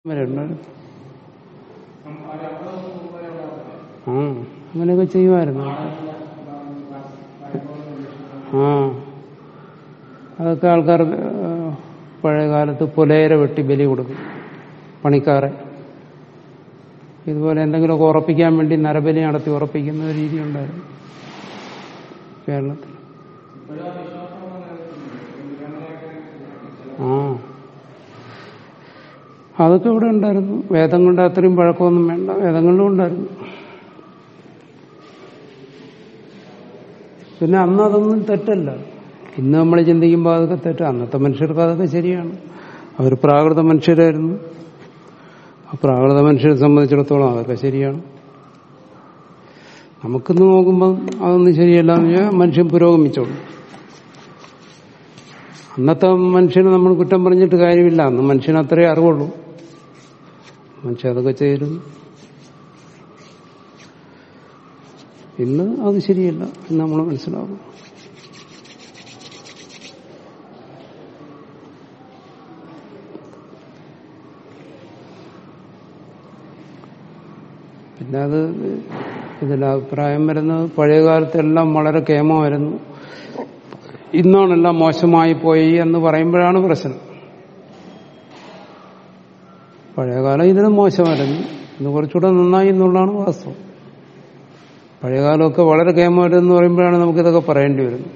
വരെയുണ്ട് ആ അങ്ങനെയൊക്കെ ചെയ്യുമായിരുന്നു ആ അതൊക്കെ ആൾക്കാർ പഴയ കാലത്ത് പുലയര വെട്ടി ബലി കൊടുക്കും പണിക്കാരെ ഇതുപോലെ എന്തെങ്കിലുമൊക്കെ ഉറപ്പിക്കാൻ വേണ്ടി നരബലി നടത്തി ഉറപ്പിക്കുന്ന ഒരു രീതി ഉണ്ടായിരുന്നു കേരളത്തിൽ ആ അതൊക്കെ ഇവിടെ ഉണ്ടായിരുന്നു വേദങ്ങളുടെ അത്രയും പഴക്കമൊന്നും വേണ്ട വേദങ്ങളിലും ഉണ്ടായിരുന്നു പിന്നെ അന്ന് അതൊന്നും തെറ്റല്ല ഇന്ന് നമ്മൾ ചിന്തിക്കുമ്പോൾ അതൊക്കെ തെറ്റ അന്നത്തെ മനുഷ്യർക്ക് അതൊക്കെ ശരിയാണ് അവർ പ്രാകൃത മനുഷ്യരായിരുന്നു ആ പ്രാകൃത മനുഷ്യരെ സംബന്ധിച്ചിടത്തോളം അതൊക്കെ ശരിയാണ് നമുക്കിന്ന് നോക്കുമ്പോൾ അതൊന്നും ശരിയല്ല എന്ന് വെച്ചാൽ മനുഷ്യൻ പുരോഗമിച്ചോളൂ അന്നത്തെ മനുഷ്യന് നമ്മൾ കുറ്റം പറഞ്ഞിട്ട് കാര്യമില്ല അന്ന് മനുഷ്യന് അത്രേ അറിവുള്ളൂ മനുഷ്യൻ അതൊക്കെ ചെയ്തിരുന്നു ഇന്ന് അത് ശരിയല്ല എന്ന് നമ്മൾ മനസ്സിലാവും പിന്നെ അത് ഇതിൽ അഭിപ്രായം വരുന്നത് പഴയ കാലത്തെല്ലാം വളരെ കേമമായിരുന്നു ഇന്നാണെല്ലാം മോശമായി പോയി എന്ന് പറയുമ്പോഴാണ് പ്രശ്നം പഴയകാലം ഇതിന് മോശമായിരുന്നു ഇന്ന് കുറച്ചുകൂടെ നന്നായി എന്നുള്ളതാണ് വാസ്തവം പഴയകാലമൊക്കെ വളരെ കേമമായിരുന്നു പറയുമ്പോഴാണ് നമുക്കിതൊക്കെ പറയേണ്ടി വരുന്നത്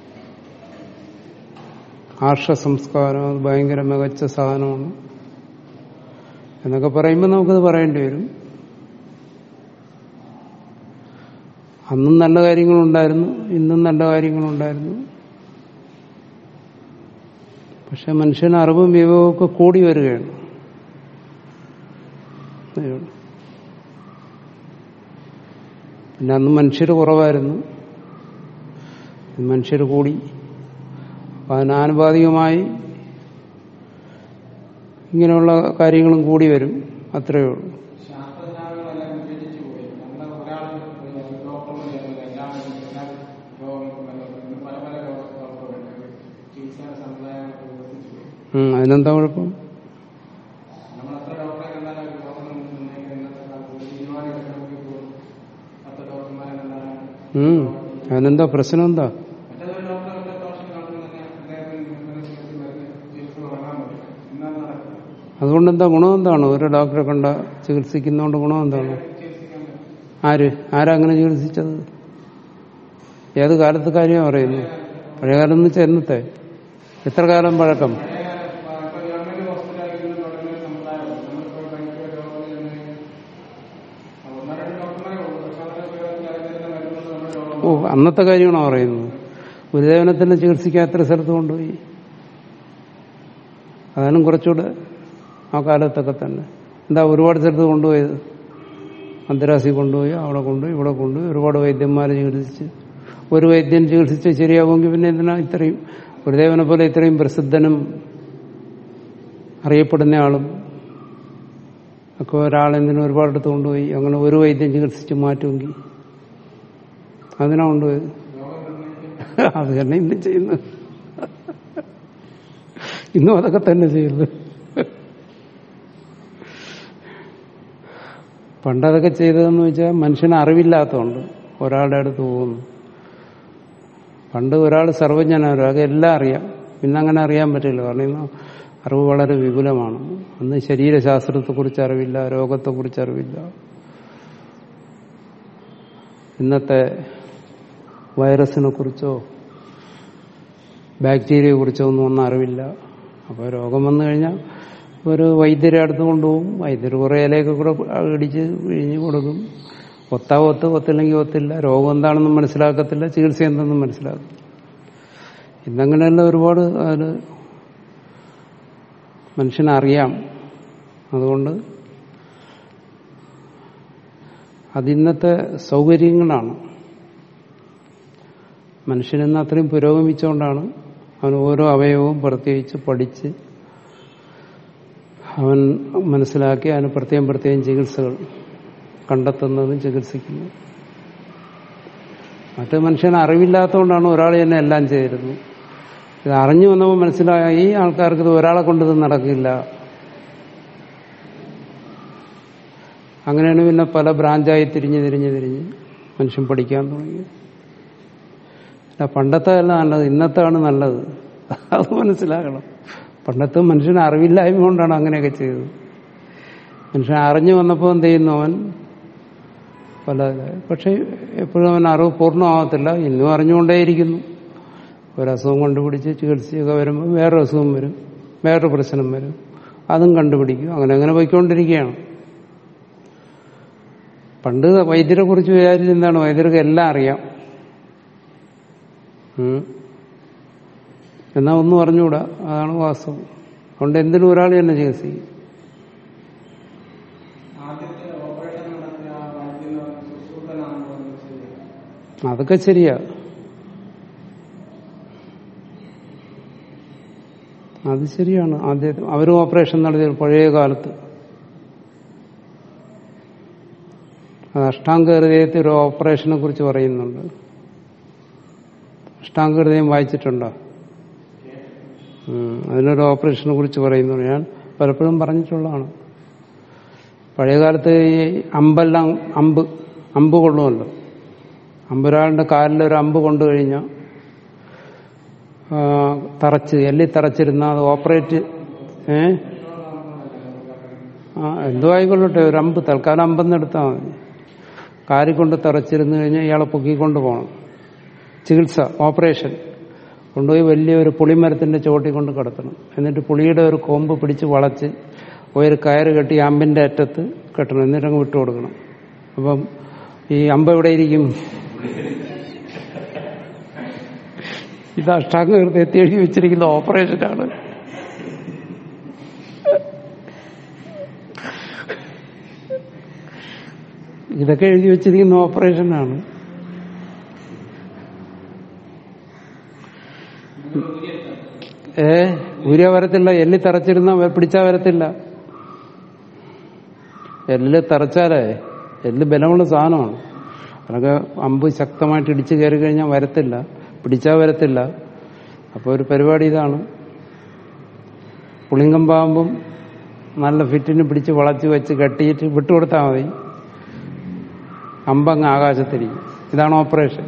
ആർഷ സംസ്കാരം അത് ഭയങ്കര മികച്ച സാധനമാണ് എന്നൊക്കെ പറയുമ്പോൾ നമുക്കത് പറയേണ്ടി വരും അന്നും നല്ല കാര്യങ്ങളുണ്ടായിരുന്നു ഇന്നും നല്ല കാര്യങ്ങളുണ്ടായിരുന്നു പക്ഷെ മനുഷ്യന് അറിവും വിവരവും ഒക്കെ കൂടി വരികയാണ് പിന്നെ അന്ന് മനുഷ്യർ കുറവായിരുന്നു മനുഷ്യർ കൂടി അപ്പൊ അതിനാനുപാതികമായി ഇങ്ങനെയുള്ള കാര്യങ്ങളും കൂടി വരും അത്രയേ ഉള്ളൂ അതിനെന്താ കുഴപ്പം അതിനെന്താ പ്രശ്നം എന്താ അതുകൊണ്ട് എന്താ ഗുണം എന്താണ് ഒരു ഡോക്ടറെ കണ്ട ചികിത്സിക്കുന്നതുകൊണ്ട് ഗുണം എന്താണ് ആര് ആരാ അങ്ങനെ ചികിത്സിച്ചത് ഏത് കാലത്ത് കാര്യം പറയുന്നു പഴയകാലം എന്ന് വെച്ചാൽ എന്നത്തെ എത്ര കാലം പഴക്കം ഓ അന്നത്തെ കാര്യമാണോ പറയുന്നത് ഗുരുദേവനെ തന്നെ ചികിത്സിക്കാൻ എത്ര സ്ഥലത്ത് കൊണ്ടുപോയി അതാനും കുറച്ചുകൂടെ ആ കാലത്തൊക്കെ തന്നെ എന്താ ഒരുപാട് സ്ഥലത്ത് കൊണ്ടുപോയത് മദ്രാസിൽ കൊണ്ടുപോയി അവിടെ കൊണ്ടുപോയി ഇവിടെ കൊണ്ടുപോയി ഒരുപാട് വൈദ്യന്മാരെ ചികിത്സിച്ച് ഒരു വൈദ്യൻ ചികിത്സിച്ച് ശരിയാവുമെങ്കിൽ പിന്നെ എന്തിനാ ഇത്രയും ഗുരുദേവനെ പോലെ ഇത്രയും പ്രസിദ്ധനും അറിയപ്പെടുന്ന ആളും ഒക്കെ ഒരാളെന്തിനും ഒരുപാടടുത്ത് കൊണ്ടുപോയി അങ്ങനെ ഒരു വൈദ്യം ചികിത്സിച്ച് മാറ്റുമെങ്കിൽ അതിനാ കൊണ്ടുപോയത് അത് തന്നെ ഇന്ന് ചെയ്യുന്നത് ഇന്നും അതൊക്കെ തന്നെ ചെയ്യുന്നത് പണ്ടതൊക്കെ ചെയ്തതെന്ന് വെച്ചാൽ മനുഷ്യന് അറിവില്ലാത്തതുകൊണ്ട് ഒരാളുടെ അടുത്ത് പോകുന്നു പണ്ട് ഒരാൾ സർവജ്ഞനാണ് ഒരാൾക്ക് എല്ലാം അറിയാം പിന്നെ അങ്ങനെ അറിയാൻ പറ്റില്ല കാരണം ഇന്ന് അറിവ് വളരെ വിപുലമാണ് അന്ന് ശരീരശാസ്ത്രത്തെക്കുറിച്ച് അറിവില്ല രോഗത്തെക്കുറിച്ച് അറിവില്ല ഇന്നത്തെ വൈറസിനെ കുറിച്ചോ ബാക്ടീരിയയെ കുറിച്ചോ ഒന്നും ഒന്നും അറിവില്ല അപ്പോൾ രോഗം വന്നു കഴിഞ്ഞാൽ ഒരു വൈദ്യരെ അടുത്ത് കൊണ്ടുപോകും വൈദ്യർ കുറേ ഇലയൊക്കെ കൂടെ ഇടിച്ച് പിഴിഞ്ഞ് കൊടുക്കും ഒത്താ ഒത്ത് ഒത്തില്ലെങ്കിൽ ഒത്തില്ല രോഗം എന്താണെന്നും മനസ്സിലാക്കത്തില്ല ചികിത്സ എന്തെന്നും മനസ്സിലാക്കും ഇന്നങ്ങനെയല്ല ഒരുപാട് അതിന് മനുഷ്യനറിയാം അതുകൊണ്ട് അതിന്നത്തെ സൗകര്യങ്ങളാണ് മനുഷ്യനെന്ന് അത്രയും പുരോഗമിച്ചുകൊണ്ടാണ് അവൻ ഓരോ അവയവവും പ്രത്യേകിച്ച് പഠിച്ച് അവൻ മനസ്സിലാക്കി അതിന് പ്രത്യേകം പ്രത്യേകം ചികിത്സകൾ കണ്ടെത്തുന്നതും ചികിത്സിക്കുന്നതും മറ്റു മനുഷ്യന് അറിവില്ലാത്തതുകൊണ്ടാണ് ഒരാൾ തന്നെ എല്ലാം ചെയ്തിരുന്നത് ഇത് അറിഞ്ഞു വന്നപ്പോൾ മനസ്സിലായ ഈ ആൾക്കാർക്ക് ഇത് ഒരാളെ കൊണ്ട് ഇത് നടക്കില്ല അങ്ങനെയാണ് പിന്നെ പല ബ്രാഞ്ചായി തിരിഞ്ഞ് തിരിഞ്ഞ് തിരിഞ്ഞ് മനുഷ്യൻ പഠിക്കാൻ തുടങ്ങിയത് അല്ല പണ്ടത്തെ അല്ല നല്ലത് ഇന്നത്താണ് നല്ലത് അത് മനസ്സിലാക്കണം പണ്ടത്തെ മനുഷ്യന് അറിവില്ലായ്മ കൊണ്ടാണ് അങ്ങനെയൊക്കെ ചെയ്തത് മനുഷ്യൻ അറിഞ്ഞു വന്നപ്പോൾ എന്ത് ചെയ്യുന്നു അവൻ പല പക്ഷെ എപ്പോഴും അവൻ അറിവ് പൂർണ്ണമാകത്തില്ല ഇന്നും അറിഞ്ഞുകൊണ്ടേയിരിക്കുന്നു ഒരസുഖം കണ്ടുപിടിച്ച് ചികിത്സയൊക്കെ വരുമ്പോൾ വേറൊരു അസുഖം വരും വേറൊരു പ്രശ്നം വരും അതും കണ്ടുപിടിക്കും അങ്ങനെ അങ്ങനെ പോയിക്കൊണ്ടിരിക്കുകയാണ് പണ്ട് വൈദ്യരെ കുറിച്ച് വിചാരിച്ചെന്താണ് വൈദ്യർക്ക് എല്ലാം അറിയാം ഉം. എന്നാ ഒന്നും അറിഞ്ഞുകൂടാ അതാണ് വാസ്തവം അതുകൊണ്ട് എന്തിനും ഒരാൾ തന്നെ ചികിത്സിക്കും ആദ്യത്തെ ഓപ്പറേഷൻ നടത്തിയ ആ വൈദ്യുത സുശ്രുതനാണെന്ന് പറഞ്ഞത് ശരിയാണ് അതൊക്കെ ശരിയാ അത് ശരിയാണ് ആദ്യത്തെ അവരും ഓപ്പറേഷൻ നടത്തിയ പഴയ കാലത്ത് അത് അഷ്ടാംഗ ഹൃദയത്തിൽ ഒരു ഓപ്പറേഷനെ കുറിച്ച് പറയുന്നുണ്ട് അഷ്ടാംഗ ഹൃദയം വായിച്ചിട്ടുണ്ടോ ഉം, അതിനൊരു ഓപ്പറേഷനെ കുറിച്ച് പറയുന്നുണ്ട് ഞാൻ പലപ്പോഴും പറഞ്ഞിട്ടുള്ളതാണ് പഴയകാലത്ത് ഈ അമ്പെല്ലാം അമ്പ് അമ്പ് കൊള്ളുമല്ലോ അമ്പൊരാളുടെ കാലിൽ ഒരു അമ്പ് കൊണ്ടു കഴിഞ്ഞാൽ തറച്ച് എല്ലി തറച്ചിരുന്ന അത് ഓപ്പറേറ്റ് ഏ ആ എന്തോ ആയിക്കൊള്ളട്ടെ ഒരു അമ്പ് തൽക്കാലം അമ്പെന്ന് എടുത്താൽ മതി കാരി കൊണ്ട് തറച്ചിരുന്ന് കഴിഞ്ഞാൽ ഇയാളെ പൊക്കിക്കൊണ്ട് പോകണം ചികിത്സ ഓപ്പറേഷൻ കൊണ്ടുപോയി വലിയൊരു പുളിമരത്തിന്റെ ചോട്ടി കൊണ്ട് കിടത്തണം എന്നിട്ട് പുളിയുടെ ഒരു കൊമ്പ് പിടിച്ച് വളച്ച് ഒരു കയറ് കെട്ടി അമ്പിന്റെ അറ്റത്ത് കെട്ടണം എന്നിട്ട് അങ്ങ് വിട്ടു കൊടുക്കണം അപ്പം ഈ അമ്പ് എവിടെ ഇരിക്കും ഇത് അഷ്ടാംഗ ഹൃദയത്തിൽ എഴുതി വെച്ചിരിക്കുന്ന ഓപ്പറേഷനാണ് ഇതൊക്കെ എഴുതി വെച്ചിരിക്കുന്ന ഓപ്പറേഷനാണ് ഏ ഊരിയ വരത്തില്ല എല്ലി തറച്ചിരുന്ന പിടിച്ചാ വരത്തില്ല എല്ല് തറച്ചാലേ എല്ല് ബലമുള്ള സാധനമാണ് അതൊക്കെ അമ്പ് ശക്തമായിട്ട് ഇടിച്ചു കയറി കഴിഞ്ഞാൽ വരത്തില്ല പിടിച്ചാ വരത്തില്ല അപ്പോൾ ഒരു പരിപാടി ഇതാണ് പുളിങ്കം പാമ്പും നല്ല ഫിറ്റിന് പിടിച്ച് വളച്ച് വെച്ച് കെട്ടിയിട്ട് വിട്ടുകൊടുത്താൽ മതി അമ്പങ്ങ് ആകാശത്തിരിക്കും ഇതാണ് ഓപ്പറേഷൻ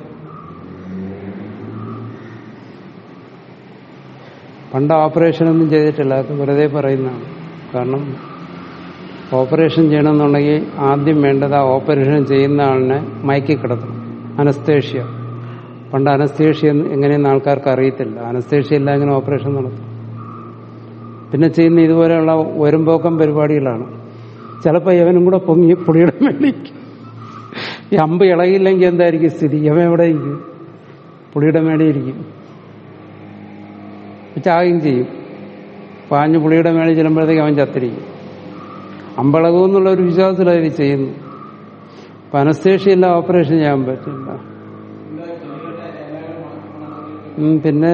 പണ്ട് ഓപ്പറേഷൻ ഒന്നും ചെയ്തിട്ടില്ല അത് വെറുതെ പറയുന്നതാണ് കാരണം ഓപ്പറേഷൻ ചെയ്യണമെന്നുണ്ടെങ്കിൽ ആദ്യം വേണ്ടത് ആ ഓപ്പറേഷൻ ചെയ്യുന്ന ആളിനെ മയക്കി കിടത്തണം അനസ്തേഷ്യ പണ്ട് അനസ്തേഷ്യ എങ്ങനെയെന്ന് ആൾക്കാർക്ക് അറിയത്തില്ല അനസ്തേഷ്യ ഇല്ല എങ്ങനെ ഓപ്പറേഷൻ നടത്തും പിന്നെ ചെയ്യുന്ന ഇതുപോലെയുള്ള വരുമ്പോക്കം പരിപാടികളാണ് ചിലപ്പോൾ യവനും കൂടെ പൊങ്ങി പുളിയുടെ മേലേക്ക് ഈ അമ്പ് ഇളകിയില്ലെങ്കിൽ എന്തായിരിക്കും സ്ഥിതി യവൻ എവിടെ ഇരിക്കും പുളിയുടെ മേടിയിരിക്കും ചാകുകയും ചെയ്യും പാഞ്ഞ് പുളിയുടെ മേളിൽ ചെല്ലുമ്പോഴത്തേക്ക് അവൻ ചത്തിരിക്കും അമ്പളകും എന്നുള്ള ഒരു വിശ്വാസത്തിലാണ് ഇത് ചെയ്യുന്നു അപ്പൊ അനസ്തേഷ്യയില്ല ഓപ്പറേഷൻ ചെയ്യാൻ പറ്റില്ല ഉം, പിന്നെ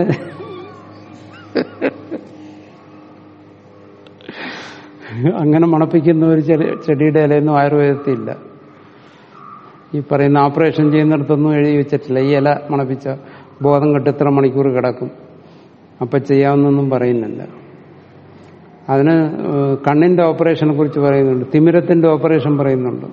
അങ്ങനെ മണപ്പിക്കുന്ന ഒരു ചെടി- ചെടിയുടെ ഇലയൊന്നും ആയുർവേദത്തില്ല ഈ പറയുന്ന ഓപ്പറേഷൻ ചെയ്യുന്നിടത്തൊന്നും എഴുതി വെച്ചിട്ടില്ല ഈ ഇല മണപ്പിച്ച ബോധം കെട്ട് ഇത്ര മണിക്കൂർ കിടക്കും അപ്പൊ ചെയ്യാമെന്നൊന്നും പറയുന്നില്ല അതിന് ഏഹ്, കണ്ണിന്റെ ഓപ്പറേഷനെ കുറിച്ച് പറയുന്നുണ്ട് തിമിരത്തിന്റെ ഓപ്പറേഷൻ പറയുന്നുണ്ട്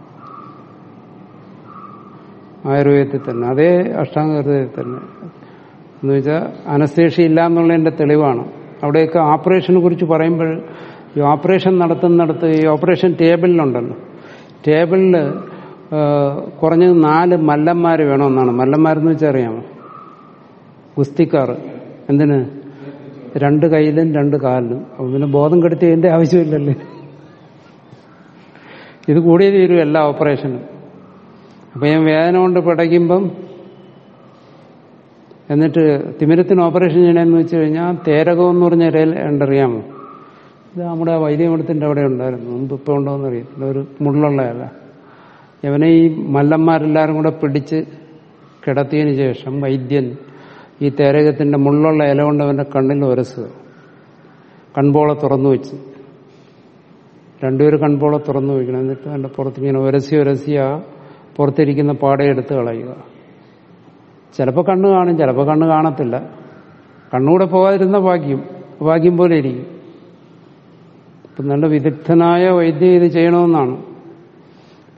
ആയുർവേദത്തിൽ തന്നെ അതേ അഷ്ടാംഗത്തിൽ തന്നെ എന്ന് വെച്ചാൽ അനസ്തേഷ്യ ഇല്ല എന്നുള്ളതിന്റെ തെളിവാണ് അവിടെയൊക്കെ ഓപ്പറേഷനെ കുറിച്ച് പറയുമ്പോൾ ഈ ഓപ്പറേഷൻ നടത്തുന്നിടത്ത് ഈ ഓപ്പറേഷൻ ടേബിളിലുണ്ടല്ലോ ടേബിളിൽ കുറഞ്ഞത് നാല് മല്ലന്മാർ വേണമെന്നാണ് മല്ലന്മാരെന്ന് വെച്ചാൽ അറിയാമോ ഗുസ്തിക്കാർ എന്തിന് രണ്ട് കയ്യിലും രണ്ട് കാലിലും അപ്പൊ പിന്നെ ബോധം കെടുത്തി അതിന്റെ ആവശ്യമില്ലല്ലേ ഇത് കൂടിയേ തീരും എല്ലാ ഓപ്പറേഷനും അപ്പൊ ഞാൻ വേദന കൊണ്ട് പിടയ്ക്കുമ്പം എന്നിട്ട് തിമിരത്തിന് ഓപ്പറേഷൻ ചെയ്യണമെന്ന് വെച്ച് കഴിഞ്ഞാൽ തേരകം എന്ന് പറഞ്ഞ ഇരയിൽ ഉണ്ടറിയാമോ ഇത് നമ്മുടെ വൈദ്യമഠത്തിന്റെ അവിടെ ഉണ്ടായിരുന്നു മുമ്പ് ഇപ്പൊ ഉണ്ടോ എന്ന് അറിയത്തില്ല ഒരു മുള്ളുള്ളതല്ല ഇവനെ ഈ മല്ലന്മാരെല്ലാരും കൂടെ പിടിച്ച് കിടത്തിയതിന് ശേഷം വൈദ്യൻ ഈ തേരകത്തിന്റെ മുള്ളുള്ള ഇല കൊണ്ട് അവന്റെ കണ്ണിൽ ഉരസുക കൺപോള തുറന്നു വെച്ച് രണ്ടുപേരും കൺപോള തുറന്നു വയ്ക്കണം എന്നിട്ട് അതിന്റെ പുറത്തിങ്ങനെ ഉരസി ഉരസി ആ പുറത്തിരിക്കുന്ന പാടയെടുത്ത് കളയുക ചിലപ്പോൾ കണ്ണ് കാണും ചിലപ്പോൾ കണ്ണ് കാണത്തില്ല കണ്ണൂടെ പോകാതിരുന്ന ഭാഗ്യം ഭാഗ്യം പോലെ ഇരിക്കും ഇപ്പം നല്ല വിദഗ്ധനായ വൈദ്യം ഇത് ചെയ്യണമെന്നാണ്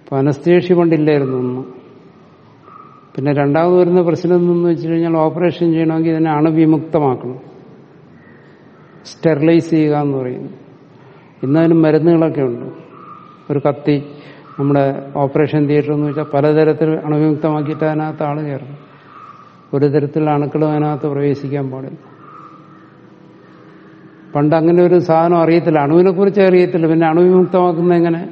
അപ്പൊ അനസ്തേഷ്യ പണ്ടില്ലായിരുന്നു ഒന്ന് പിന്നെ രണ്ടാമത് വരുന്ന പ്രശ്നം എന്തെന്ന് വെച്ച് കഴിഞ്ഞാൽ ഓപ്പറേഷൻ ചെയ്യണമെങ്കിൽ ഇതിനെ അണുവിമുക്തമാക്കണം സ്റ്റെറിലൈസ് ചെയ്യുക എന്ന് പറയുന്നു ഇന്നതിന് മരുന്നുകളൊക്കെ ഉണ്ട് ഒരു കത്തി നമ്മുടെ ഓപ്പറേഷൻ തിയേറ്റർ എന്ന് വെച്ചാൽ പലതരത്തിൽ അണുവിമുക്തമാക്കിയിട്ട് അതിനകത്ത് ആള് കയറും ഒരു തരത്തിലുള്ള അണുക്കളും അതിനകത്ത് പ്രവേശിക്കാൻ പാടില്ല പണ്ട് അങ്ങനെ ഒരു സാധനം അറിയത്തില്ല അണുവിനെ കുറിച്ച് അറിയത്തില്ല പിന്നെ അണുവിമുക്തമാക്കുന്നത് എങ്ങനെ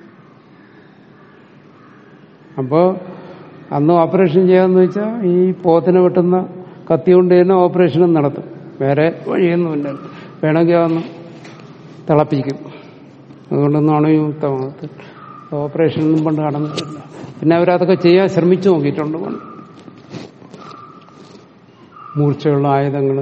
അപ്പോ അന്ന് ഓപ്പറേഷൻ ചെയ്യാന്ന് വെച്ചാൽ ഈ പോത്തിനെ വെട്ടുന്ന കത്തി കൊണ്ട് തന്നെ ഓപ്പറേഷനും നടത്തും വേറെ വഴിയൊന്നുമില്ല വേണമെങ്കിൽ അതൊന്ന് തിളപ്പിക്കും അതുകൊണ്ടൊന്നും അണുവിമുക്തമാകത്തില്ല ഓപ്പറേഷനൊന്നും പണ്ട് നടന്നിട്ടില്ല പിന്നെ അവരതൊക്കെ ചെയ്യാൻ ശ്രമിച്ചു നോക്കിയിട്ടുണ്ട് പണ്ട് മൂർച്ചയുള്ള ആയുധങ്ങൾ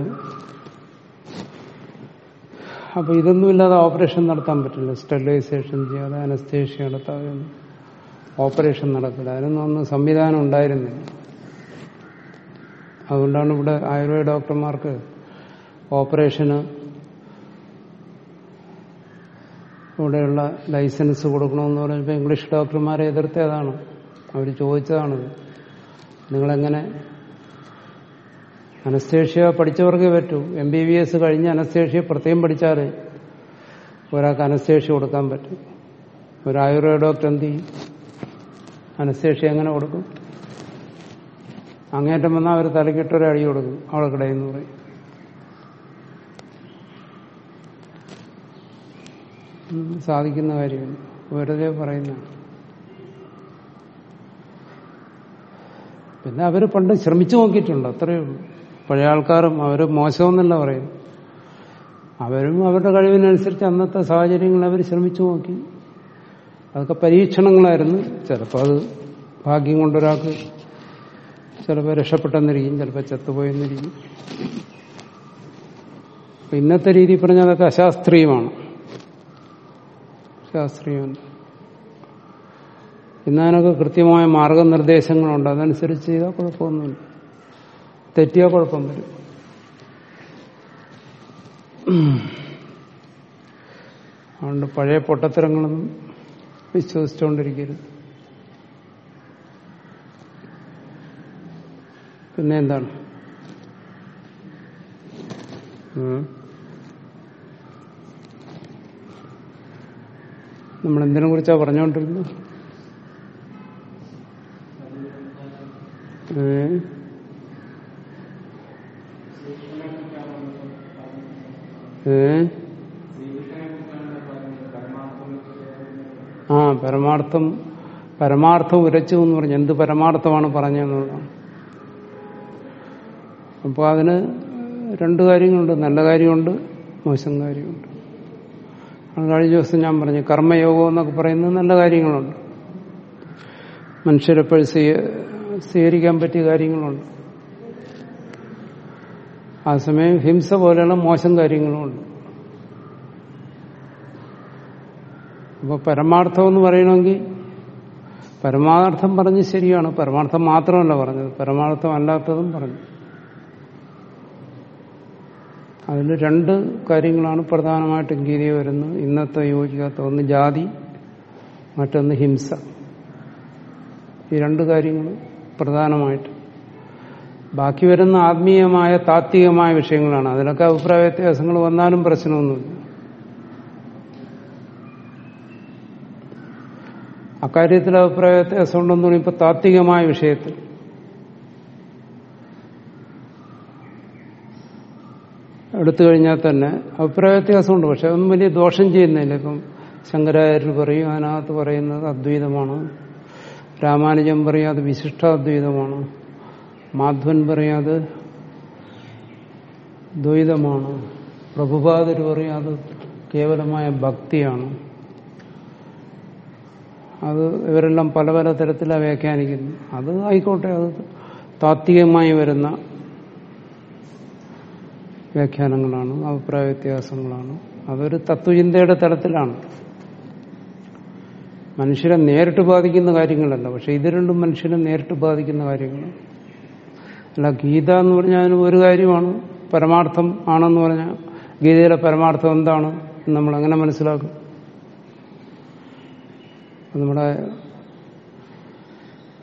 അപ്പൊ ഇതൊന്നുമില്ലാതെ ഓപ്പറേഷൻ നടത്താൻ പറ്റില്ല സ്റ്റെറിലൈസേഷൻ ചെയ്യാതെ അനസ്തേഷ്യ നടത്താതെ ഒന്നും ഓപ്പറേഷൻ നടക്കില്ല അതിനൊന്നും ഒന്നും സംവിധാനം ഉണ്ടായിരുന്നില്ല അതുകൊണ്ടാണ് ഇവിടെ ആയുർവേദ ഡോക്ടർമാർക്ക് ഓപ്പറേഷന് ഇവിടെയുള്ള ലൈസൻസ് കൊടുക്കണമെന്ന് പറഞ്ഞപ്പോൾ ഇംഗ്ലീഷ് ഡോക്ടർമാരെ എതിർത്തതാണ് അവർ ചോദിച്ചതാണത് നിങ്ങളെങ്ങനെ അനസ്തേഷ്യ പഠിച്ചവർക്കേ പറ്റൂ എം ബി ബി എസ് കഴിഞ്ഞ് അനസ്തേഷ്യ പ്രത്യേകം പഠിച്ചാൽ ഒരാൾക്ക് അനസ്തേഷ്യ കൊടുക്കാൻ പറ്റും ഒരു ആയുർവേദ ഡോക്ടർ എന്ത് ചെയ്യും അനസ്തേഷ്യ എങ്ങനെ കൊടുക്കും അങ്ങേറ്റം വന്നാൽ അവർ തലക്കിട്ടൊരു അടി കൊടുക്കും അവളെ കിടയെന്ന് പറയും ഉം, സാധിക്കുന്ന കാര്യമാണ് വെറുതെ പറയുന്നതാണ് പിന്നെ അവർ പണ്ട് ശ്രമിച്ചു നോക്കിയിട്ടുണ്ട് അത്രയേ ഉള്ളൂ പഴയ ആൾക്കാരും അവർ മോശമെന്നല്ല പറയുന്നു അവരും അവരുടെ കഴിവിനനുസരിച്ച് അന്നത്തെ സാഹചര്യങ്ങൾ അവർ ശ്രമിച്ചു നോക്കി അതൊക്കെ പരീക്ഷണങ്ങളായിരുന്നു ചിലപ്പോൾ അത് ഭാഗ്യം കൊണ്ടൊരാൾക്ക് ചിലപ്പോൾ രക്ഷപ്പെട്ടെന്നിരിക്കും ചിലപ്പോൾ ചത്തുപോയെന്നിരിക്കും അപ്പൊ ഇന്നത്തെ രീതി പറഞ്ഞാൽ അതൊക്കെ അശാസ്ത്രീയമാണ് ശാസ്ത്രീയമല്ല ഇന്നതിനൊക്കെ കൃത്യമായ മാർഗനിർദ്ദേശങ്ങളുണ്ട് അതനുസരിച്ച് ചെയ്താൽ കുഴപ്പമൊന്നുമില്ല തെറ്റിയാൽ കുഴപ്പം വരും അതുകൊണ്ട് പഴയ പൊട്ടത്തരങ്ങളൊന്നും വിശ്വസിച്ചുകൊണ്ടിരിക്കരുത് പിന്നെ എന്താണ് ഉം. നമ്മൾ എന്തിനെ കുറിച്ചാ പറഞ്ഞുകൊണ്ടിരുന്നത് ഏ? ഏ? ആ പരമാർത്ഥം പരമാർത്ഥം ഉരച്ചു എന്ന് പറഞ്ഞു എന്ത് പരമാർത്ഥമാണ് പറഞ്ഞതെന്നുള്ളതാണ് അപ്പോൾ അതിന് രണ്ട് കാര്യങ്ങളുണ്ട് നല്ല കാര്യമുണ്ട് മോശം കാര്യമുണ്ട് അത് കഴിഞ്ഞ ദിവസം ഞാൻ പറഞ്ഞു കർമ്മയോഗം എന്നൊക്കെ പറയുന്നത് നല്ല കാര്യങ്ങളുണ്ട് മനുഷ്യരെപ്പോഴും സ്വീ- സ്വീകരിക്കാൻ പറ്റിയ കാര്യങ്ങളുണ്ട് ആ സമയം ഹിംസ പോലെയുള്ള മോശം കാര്യങ്ങളുമുണ്ട് അപ്പോൾ പരമാർത്ഥം എന്ന് പറയണമെങ്കിൽ പരമാർത്ഥം പറഞ്ഞ് ശരിയാണ് പരമാർത്ഥം മാത്രമല്ല പറഞ്ഞത് പരമാർത്ഥം അല്ലാത്തതും പറഞ്ഞു അതിൽ രണ്ട് കാര്യങ്ങളാണ് പ്രധാനമായിട്ടും ഗീതയിൽ വരുന്നത് ഇന്നത്തെ യോജിക്കാത്ത ഒന്ന് ജാതി മറ്റൊന്ന് ഹിംസ ഈ രണ്ട് കാര്യങ്ങൾ പ്രധാനമായിട്ട് ബാക്കി വരുന്ന ആത്മീയമായ താത്വികമായ വിഷയങ്ങളാണ് അതിലൊക്കെ അഭിപ്രായ വ്യത്യാസങ്ങൾ വന്നാലും പ്രശ്നമൊന്നുമില്ല അക്കാര്യത്തിൽ അഭിപ്രായ വ്യത്യാസം ഉണ്ടെന്ന് പറഞ്ഞാൽ ഇപ്പൊ താത്വികമായ വിഷയത്തിൽ എടുത്തു കഴിഞ്ഞാൽ തന്നെ അഭിപ്രായ വ്യത്യാസമുണ്ട് പക്ഷെ അതൊന്നും വലിയ ദോഷം ചെയ്യുന്നില്ല ഇപ്പം ശങ്കരാചാര്യർ പറയും അതിനകത്ത് പറയുന്നത് അദ്വൈതമാണ് രാമാനുജൻ പറയും അത് വിശിഷ്ടാദ്വൈതമാണ് മാധ്വൻ പറയും അത് ദ്വൈതമാണ് പ്രഭുപാദർ പറയും അത് കേവലമായ ഭക്തിയാണ് അത് ഇവരെല്ലാം പല പല തരത്തിലാണ് വ്യാഖ്യാനിക്കുന്നു അത് ആയിക്കോട്ടെ അത് താത്വികമായി വരുന്ന വ്യാഖ്യാനങ്ങളാണ് അഭിപ്രായ വ്യത്യാസങ്ങളാണ് അതൊരു തത്വചിന്തയുടെ തലത്തിലാണ് മനുഷ്യരെ നേരിട്ട് ബാധിക്കുന്ന കാര്യങ്ങളല്ല പക്ഷെ ഇത് രണ്ടും മനുഷ്യനെ നേരിട്ട് ബാധിക്കുന്ന കാര്യങ്ങളാണ് അല്ല ഗീത എന്ന് പറഞ്ഞാൽ അതിന് ഒരു കാര്യമാണ് പരമാർത്ഥം ആണെന്ന് പറഞ്ഞാൽ ഗീതയിലെ പരമാർത്ഥം എന്താണ് എന്ന് നമ്മൾ എങ്ങനെ മനസ്സിലാക്കും അത് നമ്മുടെ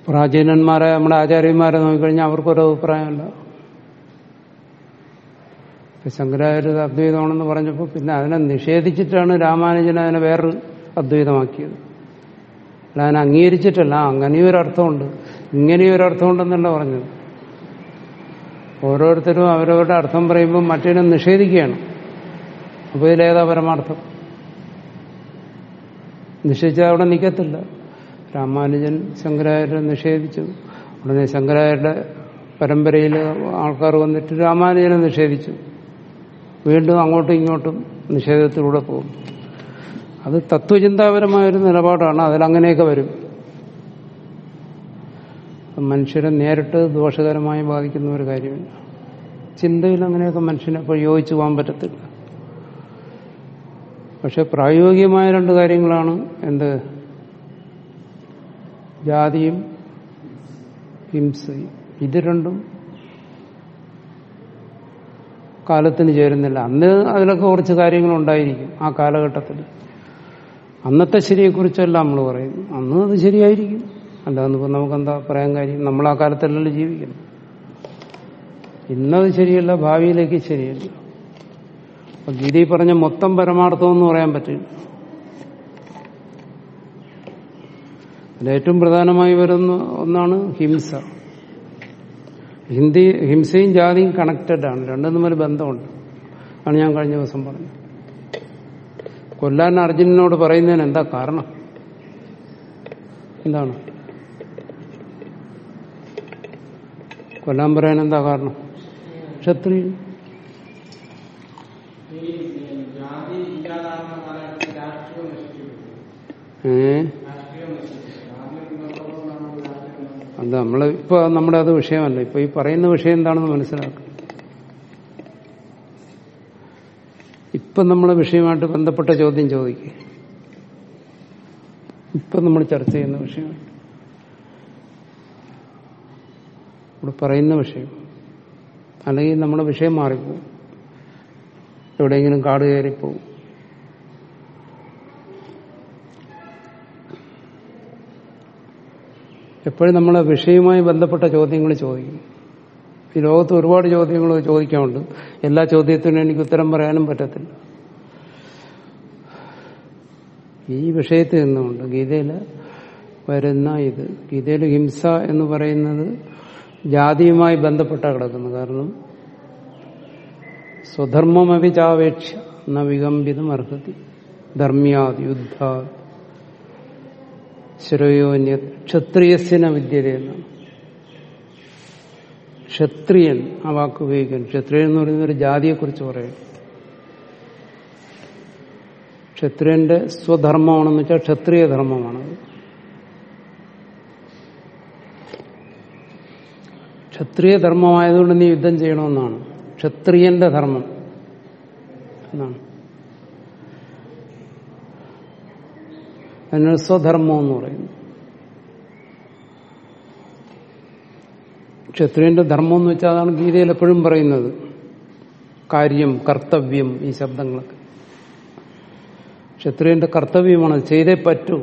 പ്രാചീനന്മാരെ നമ്മുടെ ആചാര്യന്മാരെ നോക്കിക്കഴിഞ്ഞാൽ അവർക്കൊരു അഭിപ്രായമല്ല ഇപ്പൊ ശങ്കരാചാര്യ അദ്വൈതമാണെന്ന് പറഞ്ഞപ്പോൾ പിന്നെ അതിനെ നിഷേധിച്ചിട്ടാണ് രാമാനുജൻ അതിനെ വേറൊരു അദ്വൈതമാക്കിയത് അല്ല അതിനെ അംഗീകരിച്ചിട്ടല്ല അങ്ങനെയും ഒരു അർത്ഥമുണ്ട് ഇങ്ങനെയും ഒരു അർത്ഥമുണ്ടെന്നല്ല പറഞ്ഞത് ഓരോരുത്തരും അവരവരുടെ അർത്ഥം പറയുമ്പോൾ മറ്റേനെ നിഷേധിക്കുകയാണ് അപ്പോൾ ഇതിലേതാ പരമാർത്ഥം നിഷേധിച്ചാൽ അവിടെ നിൽക്കത്തില്ല രാമാനുജൻ ശങ്കരാചാര്യ നിഷേധിച്ചു ഉടനെ ശങ്കരാചാര്യരുടെ പരമ്പരയിൽ ആൾക്കാർ വന്നിട്ട് രാമാനുജനെ നിഷേധിച്ചു വീണ്ടും അങ്ങോട്ടും ഇങ്ങോട്ടും നിഷേധത്തിലൂടെ പോകും അത് തത്വചിന്താപരമായൊരു നിലപാടാണ് അതിലങ്ങനെയൊക്കെ വരും മനുഷ്യരെ നേരിട്ട് ദോഷകരമായി ബാധിക്കുന്ന ഒരു കാര്യമില്ല ചിന്തയിൽ അങ്ങനെയൊക്കെ മനുഷ്യനെ ഇപ്പോൾ യോജിച്ചു പോകാൻ പറ്റത്തില്ല പക്ഷെ പ്രായോഗികമായ രണ്ട് കാര്യങ്ങളാണ് എന്ത് ജാതിയും ഹിംസയും ഇത് രണ്ടും കാലത്തിന് ചേരുന്നില്ല അന്ന് അതിലൊക്കെ കുറച്ച് കാര്യങ്ങളുണ്ടായിരിക്കും ആ കാലഘട്ടത്തിൽ അന്നത്തെ ശരിയെക്കുറിച്ചല്ല നമ്മൾ പറയുന്നു അന്ന് അത് ശരിയായിരിക്കും അല്ലാന്നിപ്പോൾ നമുക്കെന്താ പറയാൻ കാര്യം നമ്മൾ ആ കാലത്തല്ലല്ലോ ജീവിക്കുന്നു ഇന്നത് ശരിയല്ല ഭാവിയിലേക്ക് ശരിയല്ല അപ്പൊ ഗീതയിൽ പറഞ്ഞ മൊത്തം പരമാർത്ഥം എന്ന് പറയാൻ പറ്റില്ല അതിൽ ഏറ്റവും പ്രധാനമായി വരുന്ന ഒന്നാണ് ഹിംസ ഹിന്ദി ഹിംസയും ജാതിയും കണക്റ്റഡ് ആണ് രണ്ടും തമ്മിൽ ബന്ധമുണ്ട് ആണ് ഞാൻ കഴിഞ്ഞ ദിവസം പറഞ്ഞത് കൊല്ലാൻ അർജുനനോട് പറയുന്നതിന് എന്താ കാരണം എന്താണ് കൊല്ലാൻ പറയാൻ എന്താ കാരണം ക്ഷത്രിയൻ ഈ ജാതി ഇല്ലാതാകുന്ന കാലഘട്ടത്തിൽ രാഷ്ട്രീയം നശിച്ചു ഏ രാഷ്ട്രീയം നശിച്ചു ജാതി ഉള്ളതുകൊണ്ടാണ് രാഷ്ട്രീയം നശിച്ചത്. അത് നമ്മൾ ഇപ്പൊ നമ്മുടെ അത് വിഷയമല്ല ഇപ്പൊ ഈ പറയുന്ന വിഷയം എന്താണെന്ന് മനസ്സിലാക്കുക ഇപ്പൊ നമ്മളെ വിഷയമായിട്ട് ബന്ധപ്പെട്ട ചോദ്യം ചോദിക്കുക ഇപ്പൊ നമ്മൾ ചർച്ച ചെയ്യുന്ന വിഷയം ഇവിടെ പറയുന്ന വിഷയം അല്ലെങ്കിൽ നമ്മുടെ വിഷയം മാറിപ്പോവും എവിടെയെങ്കിലും കാട് കയറിപ്പോവും എപ്പോഴും നമ്മളെ വിഷയവുമായി ബന്ധപ്പെട്ട ചോദ്യങ്ങൾ ചോദിക്കും ഈ ലോകത്ത് ഒരുപാട് ചോദ്യങ്ങൾ ചോദിക്കാനുണ്ട് എല്ലാ ചോദ്യത്തിനും എനിക്ക് ഉത്തരം പറയാനും പറ്റത്തില്ല ഈ വിഷയത്തിൽ നിന്നുകൊണ്ട് ഗീതയിൽ വരുന്ന ഇത് ഗീതയിൽ ഹിംസ എന്ന് പറയുന്നത് ജാതിയുമായി ബന്ധപ്പെട്ട കിടക്കുന്നു കാരണം സ്വധർമ്മമപി ചാവേക്ഷ ന വികമ്പിതം അർഹതി ധർമ്മ്യാദ് യുദ്ധാദ് ശ്രയോന്യ ക്ഷത്രിയസിന വിദ്യത എന്നാണ് ക്ഷത്രിയൻ ആ വാക്ക് ഉപയോഗിക്കുന്നു ക്ഷത്രിയൻ എന്ന് പറയുന്ന ഒരു ജാതിയെക്കുറിച്ച് പറയും ക്ഷത്രിയന്റെ സ്വധർമ്മമാണെന്ന് വെച്ചാൽ ക്ഷത്രിയ ധർമ്മമാണത് ക്ഷത്രിയ ധർമ്മമായതുകൊണ്ട് നീ യുദ്ധം ചെയ്യണമെന്നാണ് ക്ഷത്രിയന്റെ ധർമ്മം എന്നാണ് അതിനാണ് സ്വധർമ്മം എന്ന് പറയുന്നു ക്ഷത്രിയന്റെ ധർമ്മം എന്ന് വെച്ചാൽ അതാണ് ഗീതയിൽ എപ്പോഴും പറയുന്നത് കാര്യം കർത്തവ്യം ഈ ശബ്ദങ്ങളൊക്കെ ക്ഷത്രിയന്റെ കർത്തവ്യമാണ് ചെയ്തേ പറ്റൂ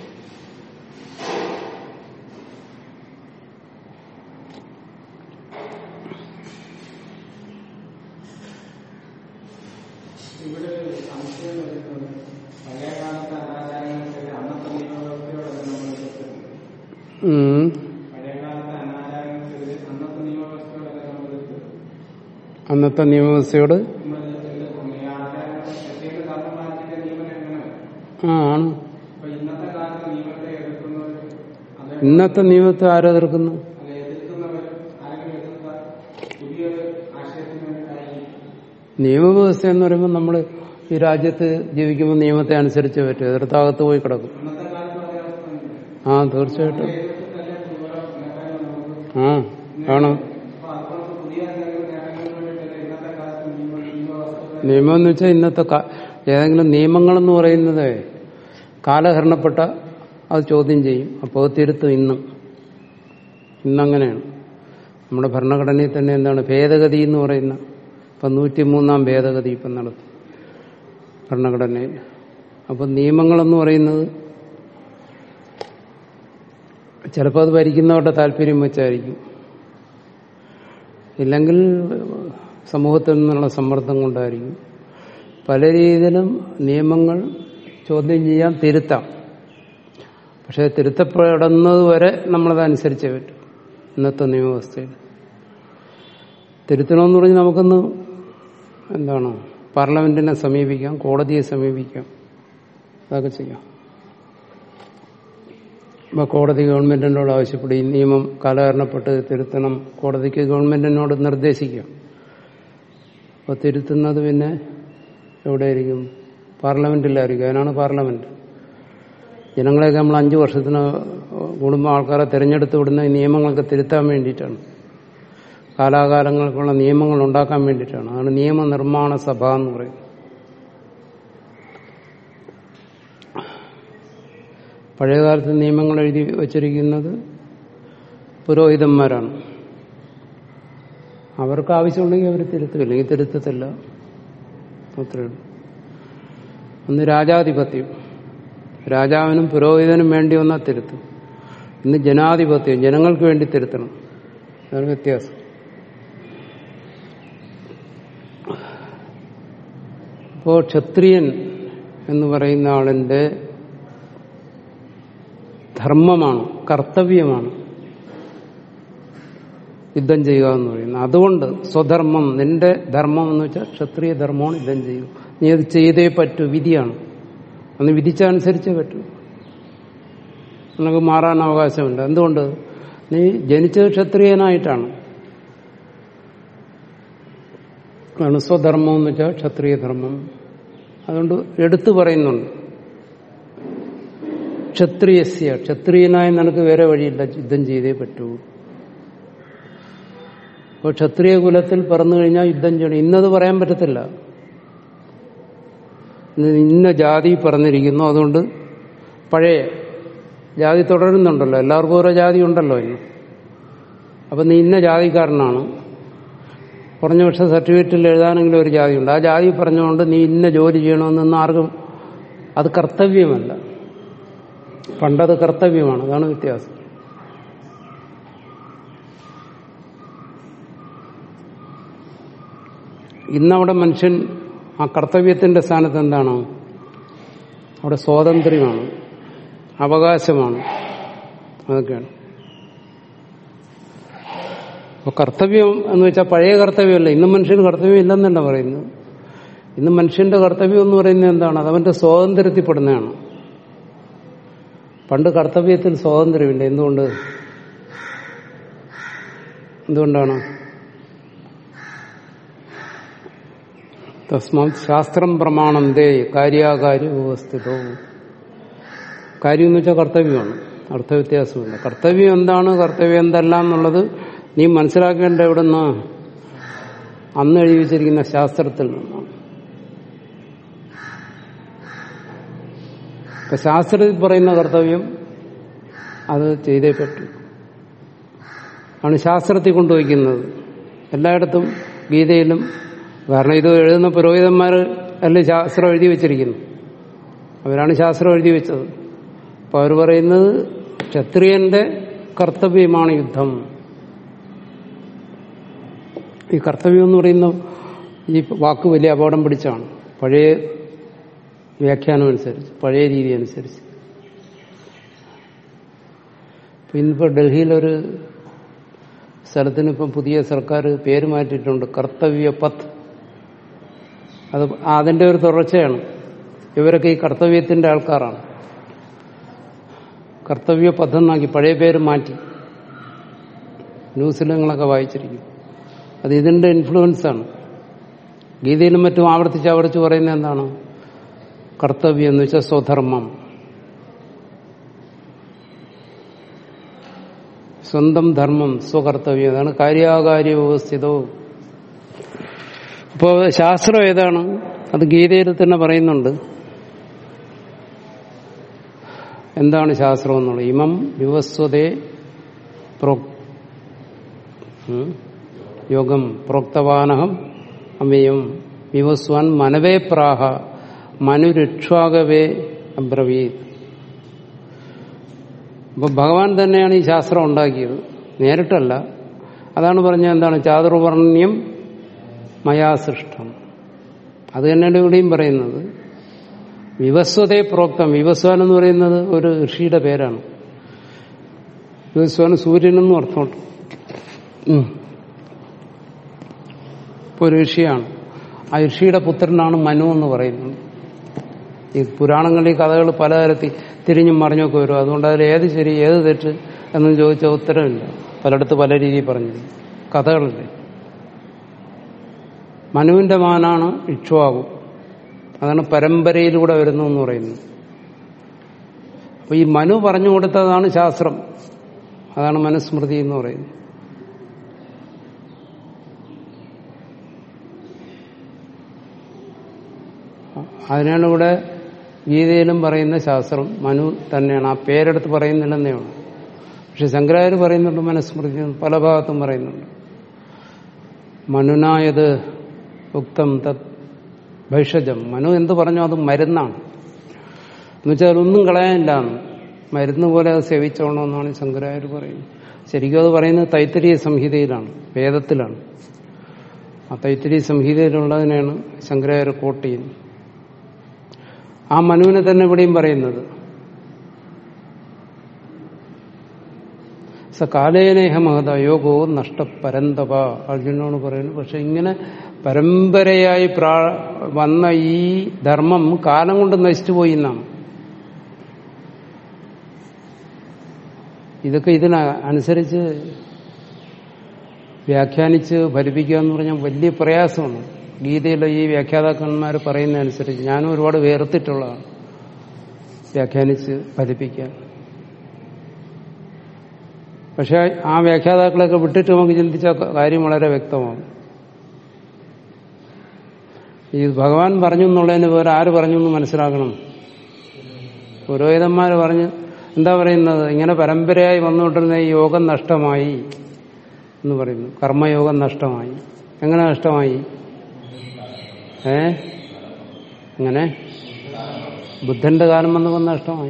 ഇവിടെ ഒരു സംശയം വരുന്നത് പഴയ കാലത്തെ അനാചാരങ്ങൾക്കൊക്കെ അന്നത്തെ നിയമവ്യവസ്ഥയോടല്ല നമ്മൾ എതിർക്കുന്നത് ഉം. പഴയ കാലത്തെ അനാചാരങ്ങൾക്കെതിരെ അന്നത്തെ നിയമവ്യവസ്ഥയോടല്ല നമ്മൾ എതിർക്കുന്നത് അന്നത്തെ നിയമവ്യവസ്ഥയോട് നമ്മൾ എതിർക്കുന്നു ഈ ആചാരങ്ങൾ പ്രത്യേക കർമ്മം മാറ്റിന്റെ നിയമനം എങ്ങനെ വരും? ആ ആണ് അപ്പൊ ഇന്നത്തെ കാലത്ത് നിയമത്തെ എതിർക്കുന്നവർ അത് ഇന്നത്തെ നിയമത്തെ ആരെതിർക്കുന്നു അല്ല എതിർക്കുന്നവർ ആരെങ്കിലും എതിർത്താൽ പുതിയൊരു ആശയത്തിന് വേണ്ടിയിട്ടായി നിയമവ്യവസ്ഥ എന്ന് പറയുമ്പോൾ നമ്മൾ ഈ രാജ്യത്ത് ജീവിക്കുമ്പോൾ നിയമത്തെ അനുസരിച്ച് പറ്റും എതിർത്താകത്ത് പോയി കിടക്കും അന്നത്തെ കാലത്ത് അതേ അവസ്ഥ തന്നെയാണ് ആ തീർച്ചയായിട്ടും എതിർത്തിട്ടല്ലേ ഓരോ നേതാക്കളും നമുക്ക് ആ ആണ് അപ്പൊ അതുകൊണ്ട് പുതിയ എന്തെങ്കിലും നേട്ടങ്ങൾക്ക് വേണ്ടിയിട്ടല്ലേ ഇന്നത്തെ കാലത്ത് നിയമ നിയമവ്യവസ്ഥ നിയമം എന്ന് വെച്ചാൽ ഇന്നത്തെ കാ- ഏതെങ്കിലും നിയമങ്ങളെന്ന് പറയുന്നത് കാലഹരണപ്പെട്ട അത് ചോദ്യം ചെയ്യും അപ്പോൾ അത് തിരുത്തും ഇന്നും ഇന്നങ്ങനെയാണ് നമ്മുടെ ഭരണഘടനയിൽ തന്നെ എന്താണ് ഭേദഗതി എന്ന് പറയുന്ന ഇപ്പം നൂറ്റിമൂന്നാം ഭേദഗതി ഇപ്പം നടത്തും ഭരണഘടനയിൽ അപ്പം നിയമങ്ങളെന്ന് പറയുന്നത് ചിലപ്പോൾ അത് ഭരിക്കുന്നവരുടെ താല്പര്യം വെച്ചായിരിക്കും ഇല്ലെങ്കിൽ സമൂഹത്തിൽ നിന്നുള്ള സമ്മർദ്ദം കൊണ്ടായിരിക്കും പല രീതിയിലും നിയമങ്ങൾ ചോദ്യം ചെയ്യാൻ തിരുത്താം പക്ഷെ തിരുത്തപ്പെടുന്നത് വരെ നമ്മളത് അനുസരിച്ചേ പറ്റും ഇന്നത്തെ നിയമവ്യവസ്ഥയിൽ തിരുത്തണമെന്ന് പറഞ്ഞ് നമുക്കൊന്ന് എന്താണ് പാർലമെന്റിനെ സമീപിക്കാം കോടതിയെ സമീപിക്കാം അതൊക്കെ ചെയ്യാം അപ്പൊ കോടതി ഗവൺമെന്റിനോട് ആവശ്യപ്പെടും ഈ നിയമം കാലഹരണപ്പെട്ട് തിരുത്തണം കോടതിക്ക് ഗവൺമെന്റിനോട് നിർദ്ദേശിക്കാം അപ്പോൾ തിരുത്തുന്നത് പിന്നെ എവിടെയായിരിക്കും പാർലമെന്റിലായിരിക്കും അതിനാണ് പാർലമെന്റ് ജനങ്ങളെയൊക്കെ നമ്മൾ അഞ്ചു വർഷത്തിന് കൂടുമ്പോൾ ആൾക്കാരെ തിരഞ്ഞെടുത്ത് വിടുന്ന ഈ നിയമങ്ങളൊക്കെ തിരുത്താൻ വേണ്ടിയിട്ടാണ് കാലാകാലങ്ങൾക്കുള്ള നിയമങ്ങൾ ഉണ്ടാക്കാൻ വേണ്ടിയിട്ടാണ് അതാണ് നിയമനിർമ്മാണ സഭ എന്ന് പറയുന്നത് പഴയകാലത്ത് നിയമങ്ങൾ എഴുതി വച്ചിരിക്കുന്നത് പുരോഹിതന്മാരാണ് അവർക്ക് ആവശ്യമുണ്ടെങ്കിൽ അവർ തിരുത്തും ഇല്ലെങ്കിൽ തിരുത്തത്തില്ല അത്രയുള്ളൂ ഒന്ന് രാജാധിപത്യം രാജാവിനും പുരോഹിതനും വേണ്ടി വന്നാൽ തിരുത്തും ഇന്ന് ജനാധിപത്യം ജനങ്ങൾക്ക് വേണ്ടി തിരുത്തണം അതാണ് വ്യത്യാസം അപ്പോ ക്ഷത്രിയൻ എന്ന് പറയുന്ന ആളിന്റെ ധർമ്മമാണ് കർത്തവ്യമാണ് യുദ്ധം ചെയ്യുക എന്ന് പറയുന്നത് അതുകൊണ്ട് സ്വധർമ്മം നിന്റെ ധർമ്മം എന്ന് വെച്ചാൽ ക്ഷത്രിയ ധർമ്മമാണ് യുദ്ധം ചെയ്യുക നീ അത് ചെയ്തേ പറ്റൂ വിധിയാണ് അന്ന് വിധിച്ചനുസരിച്ചേ പറ്റൂ നിനക്ക് മാറാൻ അവകാശമുണ്ട് എന്തുകൊണ്ട് നീ ജനിച്ചത് ക്ഷത്രിയനായിട്ടാണ് അതാണ് സ്വധർമ്മം എന്ന് വെച്ചാൽ ക്ഷത്രിയ ധർമ്മം അതുകൊണ്ട് എടുത്തു പറയുന്നുണ്ട് ക്ഷത്രിയസ്യ ക്ഷത്രിയനായി നിനക്ക് വേറെ വഴിയില്ല യുദ്ധം ചെയ്തേ പറ്റൂ അപ്പോൾ ക്ഷത്രിയ കുലത്തിൽ പറന്നു കഴിഞ്ഞാൽ യുദ്ധം ചെയ്യണം ഇന്നത് പറയാൻ പറ്റത്തില്ല ഇന്ന് ഇന്ന ജാതി പറഞ്ഞിരിക്കുന്നു അതുകൊണ്ട് പഴയ ജാതി തുടരുന്നുണ്ടല്ലോ എല്ലാവർക്കും ഓരോ ജാതി ഉണ്ടല്ലോ ഇന്ന് അപ്പം നീ ഇന്ന ജാതിക്കാരനാണ് കുറഞ്ഞ പക്ഷെ സർട്ടിഫിക്കറ്റിൽ എഴുതാനെങ്കിലും ഒരു ജാതിയുണ്ട് ആ ജാതി പറഞ്ഞുകൊണ്ട് നീ ഇന്ന ജോലി ചെയ്യണമെന്നൊന്നും ആർക്കും അത് കർത്തവ്യമല്ല പണ്ടത് കർത്തവ്യമാണ് അതാണ് വ്യത്യാസം ഇന്നവിടെ മനുഷ്യൻ ആ കർത്തവ്യത്തിന്റെ സ്ഥാനത്ത് എന്താണ് അവിടെ സ്വാതന്ത്ര്യമാണ് അവകാശമാണ് അതൊക്കെയാണ് അപ്പൊ കർത്തവ്യം എന്ന് വെച്ചാൽ പഴയ കർത്തവ്യമല്ല ഇന്ന് മനുഷ്യന് കർത്തവ്യം ഇല്ലെന്നല്ല പറയുന്നത് ഇന്ന് മനുഷ്യന്റെ കർത്തവ്യം എന്ന് പറയുന്നത് എന്താണ് അത് അവന്റെ സ്വാതന്ത്ര്യത്തിൽപ്പെടുന്നതാണ് പണ്ട് കർത്തവ്യത്തിൽ സ്വാതന്ത്ര്യമില്ല എന്തുകൊണ്ട് എന്തുകൊണ്ടാണ് തസ്മാത് ശാസ്ത്രം പ്രമാണന്തേ കാര്യാകാര്യ വ്യവസ്ഥിതോ കാര്യം എന്ന് വെച്ചാൽ കർത്തവ്യമാണ് അർത്ഥവ്യത്യാസമില്ല കർത്തവ്യം എന്താണ് കർത്തവ്യം എന്തല്ല എന്നുള്ളത് നീ മനസ്സിലാക്കേണ്ട എവിടുന്ന് അന്ന് എഴുതി വെച്ചിരിക്കുന്ന ശാസ്ത്രത്തിൽ നിന്നാണ് ഇപ്പൊ ശാസ്ത്രത്തിൽ പറയുന്ന കർത്തവ്യം അത് ചെയ്തേ പറ്റൂ ആണ് ശാസ്ത്രത്തിൽ കൊണ്ടുവയ്ക്കുന്നത് എല്ലായിടത്തും ഗീതയിലും കാരണം ഇത് എഴുതുന്ന പുരോഹിതന്മാർ അല്ലേ ശാസ്ത്രം എഴുതി വെച്ചിരിക്കുന്നു അവരാണ് ശാസ്ത്രം എഴുതി വെച്ചത് അപ്പൊ അവർ പറയുന്നത് ക്ഷത്രിയന്റെ കർത്തവ്യമാണ് യുദ്ധം ഈ കർത്തവ്യം എന്ന് പറയുന്ന ഈ വാക്ക് വലിയ അപകടം പിടിച്ചാണ് പഴയ വ്യാഖ്യാനം അനുസരിച്ച് പഴയ രീതി അനുസരിച്ച് ഇന്നിപ്പോ ഡൽഹിയിലൊരു സ്ഥലത്തിന് ഇപ്പം പുതിയ സർക്കാർ പേര് മാറ്റിയിട്ടുണ്ട് കർത്തവ്യ പത്ത് അത് അതിന്റെ ഒരു തുടർച്ചയാണ് ഇവരൊക്കെ ഈ കർത്തവ്യത്തിന്റെ ആൾക്കാരാണ് കർത്തവ്യ പദ്ധന്നാക്കി പഴയ പേര് മാറ്റി ന്യൂസിൽ നിങ്ങളൊക്കെ വായിച്ചിരിക്കും അത് ഇതിന്റെ ഇൻഫ്ലുവൻസ് ആണ് ഗീതയിലും മറ്റും ആവർത്തിച്ച് ആവർത്തിച്ച് പറയുന്നത് എന്താണ് കർത്തവ്യം എന്ന് വെച്ചാൽ സ്വധർമ്മം സ്വന്തം ധർമ്മം സ്വകർത്തവ്യം അതാണ് കാര്യാകാര്യ വ്യവസ്ഥിതവും അപ്പോൾ ശാസ്ത്രം ഏതാണ് അത് ഗീതയിൽ തന്നെ പറയുന്നുണ്ട് എന്താണ് ശാസ്ത്രം എന്നുള്ളത് ഇമം വിവസ്വതേ പ്രോ യോഗം പ്രോക്തവാനഹം അമയം വിവസ്വാൻ മനവേ പ്രാഹ മനുരക്ഷാകവേ അബ്രവീത് അപ്പൊ ഭഗവാൻ തന്നെയാണ് ഈ ശാസ്ത്രം ഉണ്ടാക്കിയത് നേരിട്ടല്ല അതാണ് പറഞ്ഞത് എന്താണ് ചാതുർവർണ്ണ്യം മയാ സൃഷ്ടം അത് തന്നെയാണ് ഇവിടെയും പറയുന്നത് വിവസ്വതയെ പ്രോക്തം വിവസ്വാൻ എന്ന് പറയുന്നത് ഒരു ഋഷിയുടെ പേരാണ് വിവസ്വാൻ സൂര്യനെന്നും അർത്ഥമുണ്ട് ഉം. ഇപ്പൊ ഒരു ഋഷിയാണ് ആ ഋഷിയുടെ പുത്രനാണ് മനു എന്ന് പറയുന്നത് ഈ പുരാണങ്ങളിൽ ഈ കഥകൾ പലതരത്തിൽ തിരിഞ്ഞും മറിഞ്ഞൊക്കെ വരും അതുകൊണ്ട് അതിൽ ഏത് ശരി ഏത് തെറ്റ് എന്നും ചോദിച്ച ഉത്തരമില്ല പലയിടത്ത് പല രീതിയിൽ പറഞ്ഞു കഥകളില്ലേ മനുവിന്റെ മാനാണ് ഇക്ഷ്വാകു അതാണ് പരമ്പരയിലൂടെ വരുന്നു എന്ന് പറയുന്നത് അപ്പൊ ഈ മനു പറഞ്ഞു കൊടുത്തതാണ് ശാസ്ത്രം അതാണ് മനുസ്മൃതി എന്ന് പറയുന്നത് അതിനാണ് ഇവിടെ ഗീതയിലും പറയുന്ന ശാസ്ത്രം മനു തന്നെയാണ് ആ പേരെടുത്ത് പറയുന്നില്ലെന്നേ ഉള്ളൂ പക്ഷെ ശങ്കരാചാര്യ പറയുന്നുണ്ട് മനുസ്മൃതി എന്ന് പല ഭാഗത്തും പറയുന്നുണ്ട് മനുനായത് ഉക്തം തത് ഭൈഷജം മനു എന്ത് പറഞ്ഞോ അത് മരുന്നാണ് എന്നുവെച്ചാൽ ഒന്നും കളയാനില്ല എന്ന് മരുന്ന് പോലെ അത് സേവിച്ചോണമെന്നാണ് ശങ്കരാചാര്യ പറയുന്നത് ശരിക്കും അത് പറയുന്നത് തൈത്തരീയ സംഹിതയിലാണ് വേദത്തിലാണ് ആ തൈത്തരീയ സംഹിതയിലുള്ളതിനെയാണ് ശങ്കരാചാര്യ കോട്ട് ചെയ്യുന്നത് ആ മനുവിനെ തന്നെ ഇവിടെയും പറയുന്നത് സ കാലേനേഹ മഹത യോഗോ നഷ്ടപരന്തപ അർജുനോട് പറയുന്നു പക്ഷെ ഇങ്ങനെ പരമ്പരയായി പ്രാ വന്ന ഈ ധർമ്മം കാലം കൊണ്ട് നശിച്ചു പോയി എന്നാണ് ഇതൊക്കെ ഇതിന് അനുസരിച്ച് വ്യാഖ്യാനിച്ച് ഫലിപ്പിക്കുക എന്ന് പറഞ്ഞാൽ വലിയ പ്രയാസമാണ് ഗീതയിലെ ഈ വ്യാഖ്യാതാക്കന്മാർ പറയുന്നതനുസരിച്ച് ഞാനും ഒരുപാട് വേർത്തിട്ടുള്ളതാണ് വ്യാഖ്യാനിച്ച് ഫലിപ്പിക്കാൻ പക്ഷെ ആ വ്യാഖ്യാതാക്കളൊക്കെ വിട്ടിട്ട് നമുക്ക് ചിന്തിച്ച കാര്യം വളരെ വ്യക്തമാണ് ഈ ഭഗവാൻ പറഞ്ഞു എന്നുള്ളതിന് വേറെ ആര് പറഞ്ഞു എന്ന് മനസ്സിലാക്കണം പുരോഹിതന്മാർ പറഞ്ഞ് എന്താ പറയുന്നത് ഇങ്ങനെ പരമ്പരയായി വന്നുകൊണ്ടിരുന്ന ഈ യോഗം നഷ്ടമായി എന്ന് പറയുന്നു കർമ്മയോഗം നഷ്ടമായി എങ്ങനെ നഷ്ടമായി ഏ എങ്ങനെ ബുദ്ധന്റെ കാലം വന്നപ്പോൾ നഷ്ടമായി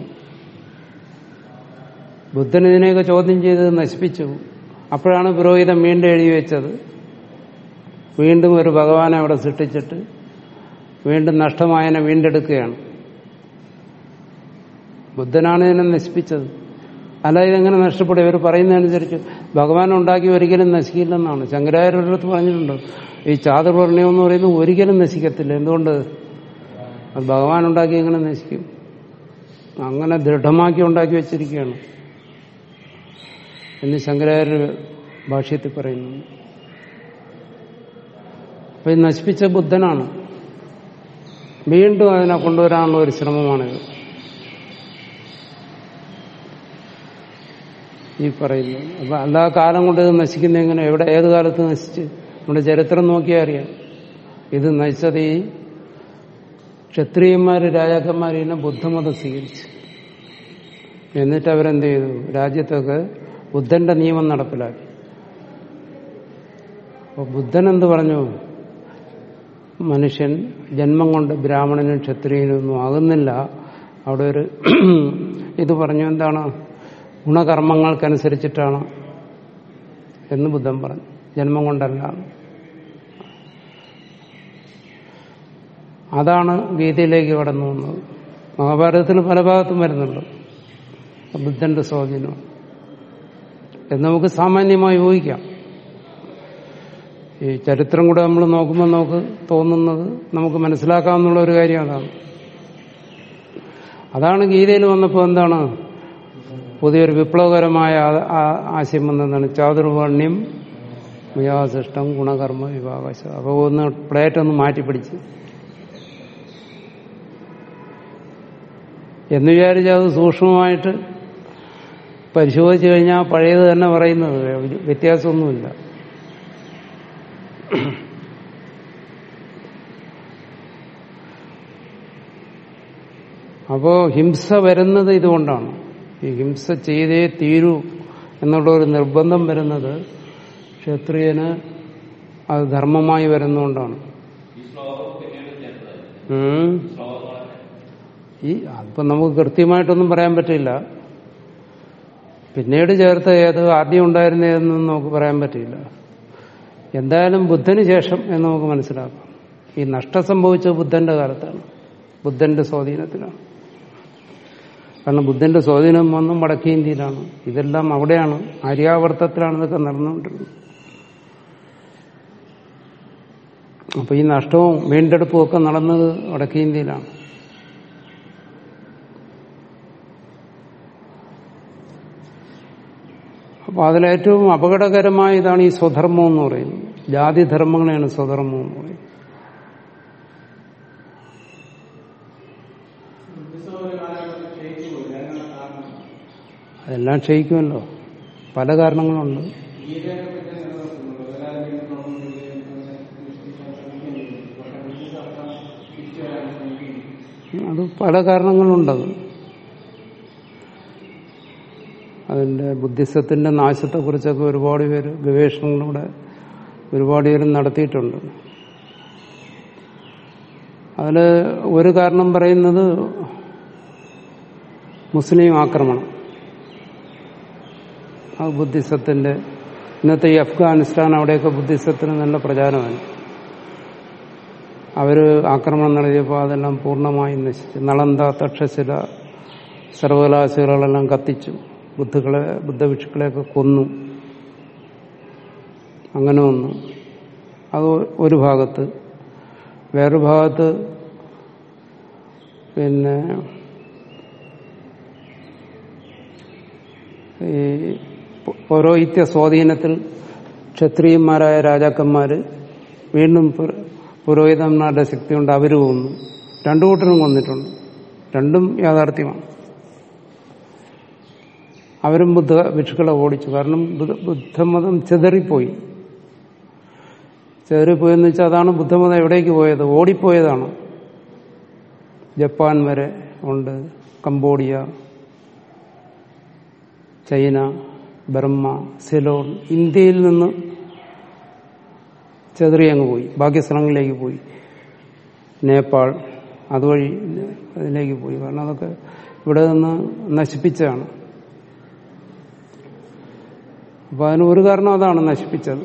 ബുദ്ധൻ ഇതിനെയൊക്കെ ചോദ്യം ചെയ്ത് നശിപ്പിച്ചു അപ്പോഴാണ് പുരോഹിതൻ വീണ്ടും എഴുതി വെച്ചത് വീണ്ടും ഒരു ഭഗവാനെ അവിടെ സൃഷ്ടിച്ചിട്ട് വീണ്ടും നഷ്ടമായതിനെ വീണ്ടെടുക്കുകയാണ് ബുദ്ധനാണ് ഇതിനെ നശിപ്പിച്ചത് അല്ല ഇതെങ്ങനെ നഷ്ടപ്പെടും ഇവർ പറയുന്നതനുസരിച്ച് ഭഗവാൻ ഉണ്ടാക്കി ഒരിക്കലും നശിക്കില്ലെന്നാണ് ശങ്കരാചാര്യരുടെ അടുത്ത് പറഞ്ഞിട്ടുണ്ട് ഈ ചാതുർവർണ്ണയം എന്ന് പറയുന്നത് ഒരിക്കലും നശിക്കത്തില്ല എന്തുകൊണ്ട് അത് ഭഗവാൻ ഉണ്ടാക്കി എങ്ങനെ നശിക്കും അങ്ങനെ ദൃഢമാക്കി ഉണ്ടാക്കി വെച്ചിരിക്കുകയാണ് എന്ന് ശങ്കരാചാര്യ ഭാഷ്യത്തിൽ പറയുന്നു അപ്പൊ ഇത് നശിപ്പിച്ച ബുദ്ധനാണ് വീണ്ടും അതിനെ കൊണ്ടുവരാനുള്ള ഒരു ശ്രമമാണിത് ഈ പറയുന്നത് അപ്പൊ എല്ലാ കാലം കൊണ്ട് ഇത് നശിക്കുന്ന എങ്ങനെ എവിടെ ഏത് കാലത്ത് നശിച്ച് നമ്മുടെ ചരിത്രം നോക്കിയാൽ അറിയാം ഇത് നശിച്ചത് ഈ ക്ഷത്രിയന്മാര് രാജാക്കന്മാര് ഇതിനെ ബുദ്ധമതം സ്വീകരിച്ചു എന്നിട്ട് അവരെന്ത് ചെയ്തു രാജ്യത്തൊക്കെ ബുദ്ധന്റെ നിയമം നടപ്പിലാക്കി അപ്പൊ ബുദ്ധൻ എന്ത് പറഞ്ഞു മനുഷ്യൻ ജന്മം കൊണ്ട് ബ്രാഹ്മണനും ക്ഷത്രിയനും ഒന്നും ആകുന്നില്ല അവിടെ ഒരു ഇത് പറഞ്ഞു എന്താണ് ഗുണകർമ്മങ്ങൾക്കനുസരിച്ചിട്ടാണ് എന്ന് ബുദ്ധൻ പറഞ്ഞു ജന്മം കൊണ്ടല്ല അതാണ് ഗീതയിലേക്ക് കടന്നു വന്നത് മഹാഭാരതത്തിൽ പല ഭാഗത്തും വരുന്നുണ്ട് ബുദ്ധന്റെ സ്വാധീനം എന്ന് നമുക്ക് സാമാന്യമായി ഊഹിക്കാം ഈ ചരിത്രം കൂടെ നമ്മൾ നോക്കുമ്പോൾ നമുക്ക് തോന്നുന്നത് നമുക്ക് മനസ്സിലാക്കാവുന്ന ഒരു കാര്യം അതാണ് അതാണ് ഗീതയിൽ വന്നപ്പോൾ എന്താണ് പുതിയൊരു വിപ്ലവകരമായ ആ- ആ- ആശയം വന്നതാണ് ചാതുർവർണ്ണ്യം വിവാഹശിഷ്ടം ഗുണകർമ്മ വിവാഹശ അപ്പോൾ ഒന്ന് പ്ലേറ്റ് ഒന്ന് മാറ്റി പിടിച്ച് എന്ന് വിചാരിച്ച് അത് സൂക്ഷ്മമായിട്ട് പരിശോധിച്ചു കഴിഞ്ഞാൽ പഴയത് തന്നെ പറയുന്നത് വ്യത്യാസമൊന്നുമില്ല അപ്പോ ഹിംസ വരുന്നത് ഇതുകൊണ്ടാണ് ഈ ഹിംസ ചെയ്തേ തീരൂ എന്നുള്ള ഒരു നിർബന്ധം വരുന്നത് ക്ഷത്രിയന് അത് ധർമ്മമായി വരുന്നതുകൊണ്ടാണ് ഉം. ഈ അതിപ്പോ നമുക്ക് കൃത്യമായിട്ടൊന്നും പറയാൻ പറ്റില്ല പിന്നീട് ചേർത്ത ഏത് ആദ്യം ഉണ്ടായിരുന്നതെന്നും നമുക്ക് പറയാൻ പറ്റില്ല എന്തായാലും ബുദ്ധന് ശേഷം എന്ന് നമുക്ക് മനസ്സിലാക്കാം ഈ നഷ്ടം സംഭവിച്ചത് ബുദ്ധന്റെ കാലത്താണ് ബുദ്ധന്റെ സ്വാധീനത്തിലാണ് കാരണം ബുദ്ധന്റെ സ്വാധീനം വന്നും വടക്കേ ഇന്ത്യയിലാണ് ഇതെല്ലാം അവിടെയാണ് ആര്യാവർത്തത്തിലാണ് ഇതൊക്കെ നടന്നുകൊണ്ടിരുന്നത് അപ്പൊ ഈ നഷ്ടവും വീണ്ടെടുപ്പും ഒക്കെ നടന്നത് വടക്കേ ഇന്ത്യയിലാണ് അപ്പൊ അതിലേറ്റവും അപകടകരമായ ഇതാണ് ഈ സ്വധർമ്മം എന്ന് പറയുന്നത് ജാതിധർമ്മങ്ങളെയാണ് സ്വധർമ്മം എന്ന് പറയുന്നത് ബുദ്ധിസം ഒരു കാലഘട്ടത്തിൽ ക്ഷയിച്ചു പോയി അതിനുള്ള കാരണം അതെല്ലാം ക്ഷയിക്കുമല്ലോ പല കാരണങ്ങളുണ്ട് ഗീതയൊക്കെ പിന്നെ നിലനിർത്തുന്നുണ്ട് എല്ലാവരും പ്രോബ്ലം സൃഷ്ടിക്കാൻ ശ്രമിക്കുന്നുണ്ട് പക്ഷെ ബുദ്ധിശാസ്ത്രം തിരിച്ചു വരാൻ ശ്രമിക്കുന്നു അത് പല കാരണങ്ങളുണ്ടത് അതിന്റെ ബുദ്ധിസത്തിന്റെ നാശത്തെക്കുറിച്ചൊക്കെ ഒരുപാട് പേര് ഗവേഷണങ്ങളിലൂടെ ഒരുപാട് പേര് നടത്തിയിട്ടുണ്ട് അതിൽ ഒരു കാരണം പറയുന്നത് മുസ്ലിം ആക്രമണം ആ ബുദ്ധിസത്തിന്റെ ഇന്നത്തെ ഈ അഫ്ഗാനിസ്ഥാൻ അവിടെയൊക്കെ ബുദ്ധിസത്തിന് നല്ല പ്രചാരമാണ് അവര് ആക്രമണം നടത്തിയപ്പോൾ അതെല്ലാം പൂർണ്ണമായും നശിച്ചു നളന്ത തക്ഷശില സർവകലാശാലകളെല്ലാം കത്തിച്ചു ബുദ്ധുക്കളെ ബുദ്ധഭിക്ഷുക്കളെയൊക്കെ കൊന്നു അങ്ങനെ വന്നു അത് ഒരു ഭാഗത്ത് വേറൊരു ഭാഗത്ത് പിന്നെ ഈ പൗരോഹിത്യ സ്വാധീനത്തിൽ ക്ഷത്രിയന്മാരായ രാജാക്കന്മാര് വീണ്ടും പുര- പുരോഹിതന്മാരുടെ ശക്തി കൊണ്ട് അവർ കൊന്നു രണ്ടു കൂട്ടരും കൊന്നിട്ടുണ്ട് രണ്ടും യാഥാർത്ഥ്യമാണ് അവരും ബുദ്ധ ഭിക്ഷുക്കളെ ഓടിച്ചു കാരണം ബുദ്ധ- ബുദ്ധമതം ചെതറിപ്പോയി ചെതറിപ്പോയെന്ന് വെച്ചാൽ അതാണ് ബുദ്ധമതം എവിടേക്ക് പോയത് ഓടിപ്പോയതാണ് ജപ്പാൻ വരെ ഉണ്ട് കംബോഡിയ ചൈന ബർമ്മ സിലോൺ ഇന്ത്യയിൽ നിന്ന് ചെതറി അങ്ങ് പോയി ബാക്കി സ്ഥലങ്ങളിലേക്ക് പോയി നേപ്പാൾ അതുവഴി അതിലേക്ക് പോയി കാരണം അതൊക്കെ ഇവിടെ നിന്ന് നശിപ്പിച്ചതാണ് അപ്പൊ അതിന് ഒരു കാരണം അതാണ് നശിപ്പിച്ചത്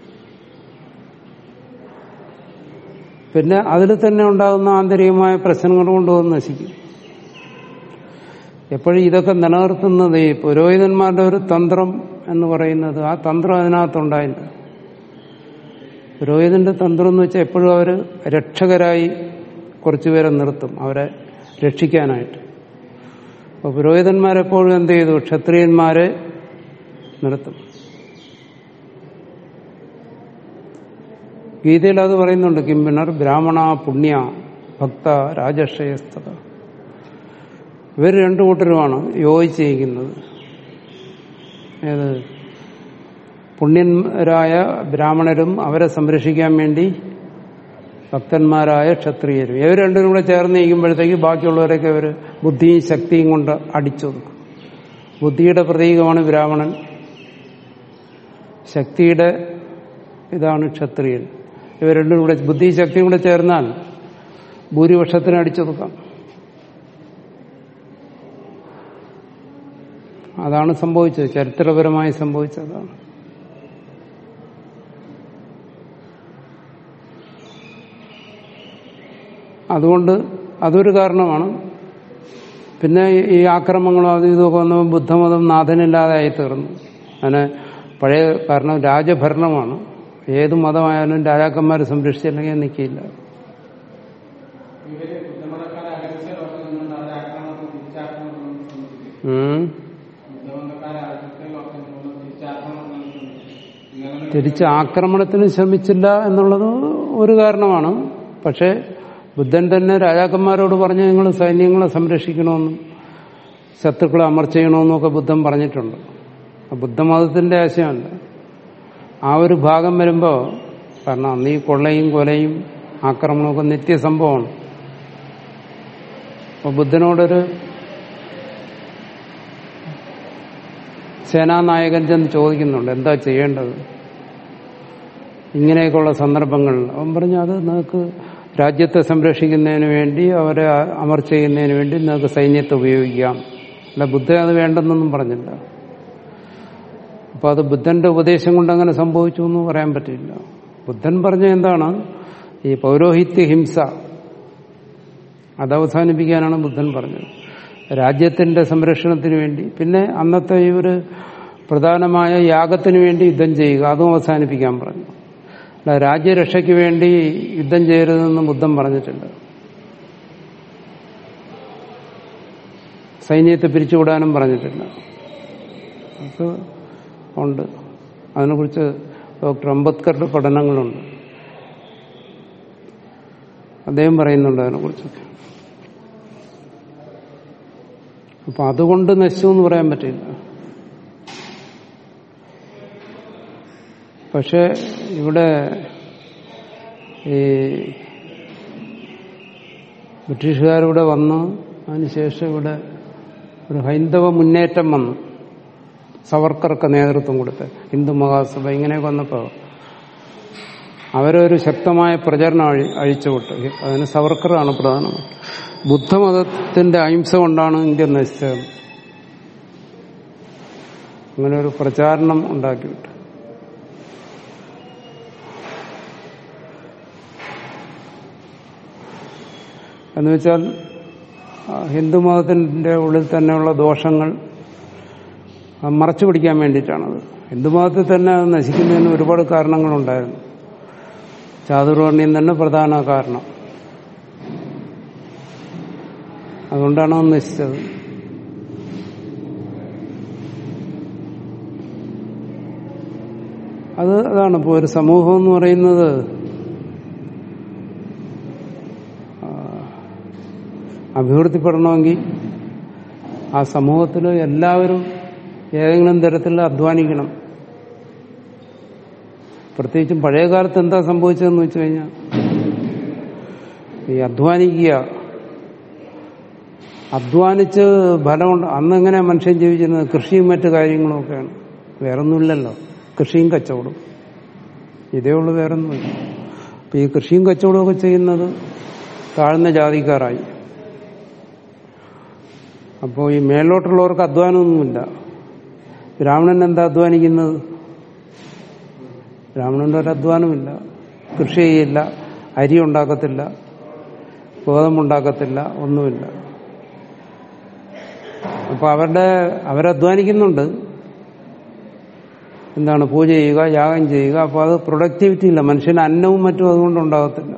പിന്നെ അതിൽ തന്നെ ഉണ്ടാകുന്ന ആന്തരികമായ പ്രശ്നങ്ങൾ കൊണ്ടുവന്ന് നശിക്കും എപ്പോഴും ഇതൊക്കെ നിലനിർത്തുന്നത് ഈ പുരോഹിതന്മാരുടെ ഒരു തന്ത്രം എന്ന് പറയുന്നത് ആ തന്ത്രം അതിനകത്തുണ്ടായില്ല പുരോഹിതന്റെ തന്ത്രം എന്ന് വെച്ചാൽ എപ്പോഴും അവർ രക്ഷകരായി കുറച്ചുപേരെ നിർത്തും അവരെ രക്ഷിക്കാനായിട്ട് അപ്പോൾ പുരോഹിതന്മാരെപ്പോഴും എന്ത് ചെയ്തു ക്ഷത്രിയന്മാരെ നിർത്തും ഗീതയിൽ അത് പറയുന്നുണ്ട് കിംപിണർ ബ്രാഹ്മണ പുണ്യ ഭക്ത രാജശ്രയസ്ഥത ഇവർ രണ്ടു കൂട്ടരുമാണ് യോജിച്ചിരിക്കുന്നത് ഏത് പുണ്യന്മാരായ ബ്രാഹ്മണരും അവരെ സംരക്ഷിക്കാൻ വേണ്ടി ഭക്തന്മാരായ ക്ഷത്രിയരും ഇവർ രണ്ടും കൂടെ ചേർന്ന് നിൽക്കുമ്പോഴത്തേക്ക് ബാക്കിയുള്ളവരൊക്കെ അവർ ബുദ്ധിയും ശക്തിയും കൊണ്ട് അടിച്ചൊതുക്കും ബുദ്ധിയുടെ പ്രതീകമാണ് ബ്രാഹ്മണൻ ശക്തിയുടെ ഇതാണ് ക്ഷത്രിയൻ ഇവർ രണ്ടും കൂടെ ബുദ്ധി ശക്തിയും കൂടെ ചേർന്നാൽ ഭൂരിപക്ഷത്തിന് അടിച്ചൊതുക്കാം അതാണ് സംഭവിച്ചത് ചരിത്രപരമായി സംഭവിച്ചതാണ് അതുകൊണ്ട് അതൊരു കാരണമാണ് പിന്നെ ഈ ആക്രമണങ്ങളും അത് ഇതൊക്കെ വന്നപ്പോൾ ബുദ്ധമതം നാഥനില്ലാതായി തീർന്നു അങ്ങനെ പഴയ കാരണം രാജഭരണമാണ് ഏത് മതമായാലും രാജാക്കന്മാരെ സംരക്ഷിച്ചില്ലെങ്കിൽ നിൽക്കില്ല ഇവര് ബുദ്ധമതക്കാരെ അകൽച്ച നോക്കുന്നുണ്ട് അവരെ ആക്രമണത്തിൽ തിരിച്ചാക്രമണം ശ്രമിക്കും ഉം. ബുദ്ധമതക്കാരെ അകൽച്ച നോക്കുന്നുണ്ട് തിരിച്ചാക്രമണം ശ്രമിക്കും ഇങ്ങനെ തിരിച്ച് ആക്രമണത്തിന് ശ്രമിച്ചില്ല എന്നുള്ളത് ഒരു കാരണമാണ് പക്ഷേ ബുദ്ധൻ തന്നെ രാജാക്കന്മാരോട് പറഞ്ഞ് നിങ്ങൾ സൈന്യങ്ങളെ സംരക്ഷിക്കണമെന്നും ശത്രുക്കളെ അമർച്ച ചെയ്യണമെന്നും ഒക്കെ ബുദ്ധൻ പറഞ്ഞിട്ടുണ്ട് അത് ബുദ്ധമതത്തിന്റെ ആശയമല്ല ആ ഒരു ഭാഗം വരുമ്പോൾ കാരണം അന്ന് ഈ കൊള്ളയും കൊലയും ആക്രമണമൊക്കെ നിത്യസംഭവമാണ് അപ്പൊ ബുദ്ധനോടൊരു സേനാനായകൻ ചെന്ന് ചോദിക്കുന്നുണ്ട് എന്താ ചെയ്യേണ്ടത് ഇങ്ങനെയൊക്കെയുള്ള സന്ദർഭങ്ങളിൽ അവൻ പറഞ്ഞു അത് നിങ്ങൾക്ക് രാജ്യത്തെ സംരക്ഷിക്കുന്നതിന് വേണ്ടി അവരെ അമർച്ച ചെയ്യുന്നതിന് വേണ്ടി നിങ്ങൾക്ക് സൈന്യത്തെ ഉപയോഗിക്കാം അല്ല ബുദ്ധൻ അത് വേണ്ടെന്നൊന്നും പറഞ്ഞില്ല അപ്പൊ അത് ബുദ്ധന്റെ ഉപദേശം കൊണ്ട് അങ്ങനെ സംഭവിച്ചു എന്ന് പറയാൻ പറ്റില്ല ബുദ്ധൻ പറഞ്ഞ എന്താണ് ഈ പൗരോഹിത്യ ഹിംസ അത് അവസാനിപ്പിക്കാനാണ് ബുദ്ധൻ പറഞ്ഞത് രാജ്യത്തിന്റെ സംരക്ഷണത്തിന് വേണ്ടി പിന്നെ അന്നത്തെ ഈ ഒരു പ്രധാനമായ യാഗത്തിന് വേണ്ടി യുദ്ധം ചെയ്യുക അതും അവസാനിപ്പിക്കാൻ പറഞ്ഞു അല്ല രാജ്യരക്ഷയ്ക്ക് വേണ്ടി യുദ്ധം ചെയ്യരുതെന്ന് ബുദ്ധൻ പറഞ്ഞിട്ടില്ല സൈന്യത്തെ പിരിച്ചുവിടാനും പറഞ്ഞിട്ടില്ല അത് ഉണ്ട് അതിനെക്കുറിച്ച് ഡോക്ടർ അംബേദ്കറുടെ പഠനങ്ങളുണ്ട് അദ്ദേഹം പറയുന്നുണ്ട് അതിനെക്കുറിച്ചൊക്കെ അപ്പൊ അതുകൊണ്ട് നശിച്ചു എന്ന് പറയാൻ പറ്റില്ല പക്ഷെ ഇവിടെ ഈ ബ്രിട്ടീഷുകാരിവിടെ വന്ന് അതിനുശേഷം ഇവിടെ ഒരു ഹൈന്ദവ മുന്നേറ്റം വന്നു സവർക്കർക്ക് നേതൃത്വം കൊടുത്ത് ഹിന്ദു മഹാസഭ ഇങ്ങനെയൊക്കെ വന്നപ്പോൾ അവരൊരു ശക്തമായ പ്രചരണം അഴി അഴിച്ചുവിട്ട് അതിന് സവർക്കറാണ് പ്രധാനം ബുദ്ധമതത്തിന്റെ അഹിംസ കൊണ്ടാണ് ഇന്ത്യ നശിച്ചത് അങ്ങനെ ഒരു പ്രചാരണം ഉണ്ടാക്കിവിട്ടു എന്ന് വെച്ചാൽ ഹിന്ദുമതത്തിന്റെ ഉള്ളിൽ തന്നെയുള്ള ദോഷങ്ങൾ മറച്ചു പിടിക്കാൻ വേണ്ടിയിട്ടാണത് ഹിന്ദുമതത്തിൽ തന്നെ അത് നശിക്കുന്നതിന് ഒരുപാട് കാരണങ്ങളുണ്ടായിരുന്നു ചാതുർവർണ്ണ്യം തന്നെ പ്രധാന കാരണം അതുകൊണ്ടാണ് അത് നശിച്ചത് അത് അതാണ് ഇപ്പോൾ ഒരു സമൂഹം എന്ന് പറയുന്നത് അഭിവൃദ്ധിപ്പെടണമെങ്കിൽ ആ സമൂഹത്തിൽ എല്ലാവരും ഏതെങ്കിലും തരത്തിൽ അധ്വാനിക്കണം പ്രത്യേകിച്ചും പഴയ കാലത്ത് എന്താ സംഭവിച്ചതെന്ന് വെച്ച് കഴിഞ്ഞാൽ ഈ അധ്വാനിക്കുക അധ്വാനിച്ച് ഫലമുണ്ട് അന്നെങ്ങനെ മനുഷ്യൻ ജീവിച്ചിരുന്നത് കൃഷിയും മറ്റു കാര്യങ്ങളും ഒക്കെയാണ് വേറൊന്നുമില്ലല്ലോ കൃഷിയും കച്ചവടം ഇതേ ഉള്ളൂ വേറൊന്നുമില്ല അപ്പൊ ഈ കൃഷിയും കച്ചവടവും ഒക്കെ ചെയ്യുന്നത് താഴ്ന്ന ജാതിക്കാരായി അപ്പോൾ ഈ മേലോട്ടുള്ളവർക്ക് അധ്വാനമൊന്നുമില്ല ബ്രാഹ്മണൻ എന്താ അധ്വാനിക്കുന്നത് ബ്രാഹ്മണന്റെ ഒരു അധ്വാനമില്ല കൃഷി ചെയ്യില്ല അരി ഉണ്ടാക്കത്തില്ല ഗോതമ്പുണ്ടാക്കത്തില്ല ഒന്നുമില്ല അപ്പൊ അവരുടെ അവരധ്വാനിക്കുന്നുണ്ട് എന്താണ് പൂജ ചെയ്യുക യാഗം ചെയ്യുക അപ്പോൾ അത് പ്രൊഡക്ടിവിറ്റി ഇല്ല മനുഷ്യന് അന്നവും മറ്റും അതുകൊണ്ട് ഉണ്ടാകത്തില്ല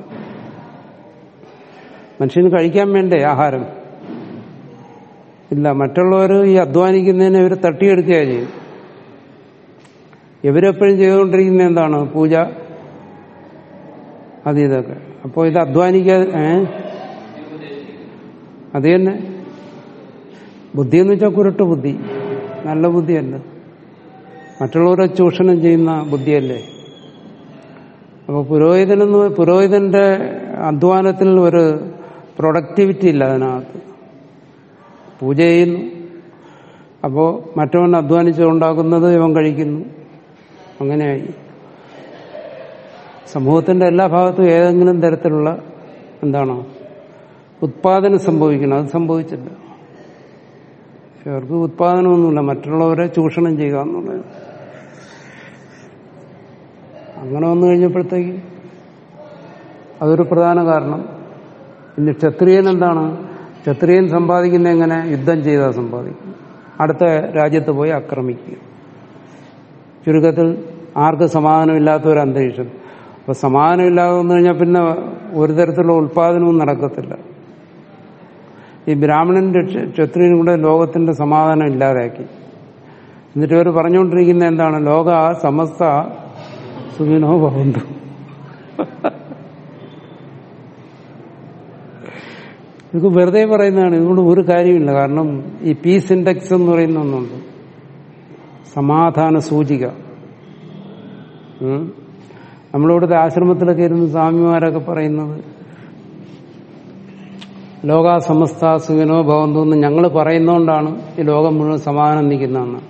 മനുഷ്യന് കഴിക്കാൻ വേണ്ടേ ആഹാരം ഇല്ല മറ്റുള്ളവർ ഈ അധ്വാനിക്കുന്നതിനെ ഇവർ തട്ടിയെടുക്കുകയാണ് ചെയ്യും ഇവരെപ്പോഴും ചെയ്തുകൊണ്ടിരിക്കുന്ന എന്താണ് പൂജ അത് ഇതൊക്കെ അപ്പോൾ ഇത് അധ്വാനിക്കാതെ ഏ അത് തന്നെ ബുദ്ധി എന്ന് വെച്ചാൽ കുരുട്ട് ബുദ്ധി നല്ല ബുദ്ധിയല്ല മറ്റുള്ളവരെ ചൂഷണം ചെയ്യുന്ന ബുദ്ധിയല്ലേ അപ്പോൾ പുരോഹിതനെന്ന് പുരോഹിതന്റെ അധ്വാനത്തിൽ ഒരു പ്രൊഡക്ടിവിറ്റി ഇല്ല അതിനകത്ത് പൂജ ചെയ്യുന്നു അപ്പോൾ മറ്റവൻ അധ്വാനിച്ചുണ്ടാക്കുന്നത് ഇവൻ കഴിക്കുന്നു അങ്ങനെയായി സമൂഹത്തിന്റെ എല്ലാ ഭാഗത്തും ഏതെങ്കിലും തരത്തിലുള്ള എന്താണ് ഉത്പാദനം സംഭവിക്കണം അത് സംഭവിച്ചില്ല ഇവർക്ക് ഉത്പാദനമൊന്നുമില്ല മറ്റുള്ളവരെ ചൂഷണം ചെയ്യുക എന്നുള്ളത് അങ്ങനെ വന്നു കഴിഞ്ഞപ്പോഴത്തേക്ക് അതൊരു പ്രധാന കാരണം പിന്നെ ക്ഷത്രിയൻ എന്താണ് ക്ഷത്രിയൻ സമ്പാദിക്കുന്ന എങ്ങനെ യുദ്ധം ചെയ്താൽ സമ്പാദിക്കും അടുത്ത രാജ്യത്ത് പോയി ആക്രമിക്കുക ചുരുക്കത്തിൽ ആർക്ക് സമാധാനമില്ലാത്ത ഒരു അന്തരീക്ഷം അപ്പൊ സമാധാനമില്ലാതെ വന്നു കഴിഞ്ഞാൽ പിന്നെ ഒരു തരത്തിലുള്ള ഉത്പാദനവും നടക്കത്തില്ല ഈ ബ്രാഹ്മണന്റെ ക്ഷത്രിയനും കൂടെ ലോകത്തിന്റെ സമാധാനം ഇല്ലാതാക്കി എന്നിട്ട് ഇവർ പറഞ്ഞുകൊണ്ടിരിക്കുന്ന എന്താണ് ലോക സമസ്ത സുഖിനോ ഭവന്തു ഇത് വെറുതെ പറയുന്നതാണ് ഇതുകൊണ്ട് ഒരു കാര്യമില്ല കാരണം ഈ പീസ് ഇൻഡെക്സ് എന്ന് പറയുന്ന ഒന്നുണ്ട് സമാധാന സൂചിക ഉം. നമ്മളിവിടുത്തെ ആശ്രമത്തിലൊക്കെ ഇരുന്ന് സ്വാമിമാരൊക്കെ പറയുന്നത് ലോകാ സമസ്ത സുഖിനോ ഭവന്തു എന്ന് ഞങ്ങൾ പറയുന്നോണ്ടാണ് ഈ ലോകം മുഴുവൻ സമാധാനം നിൽക്കുന്നതെന്ന്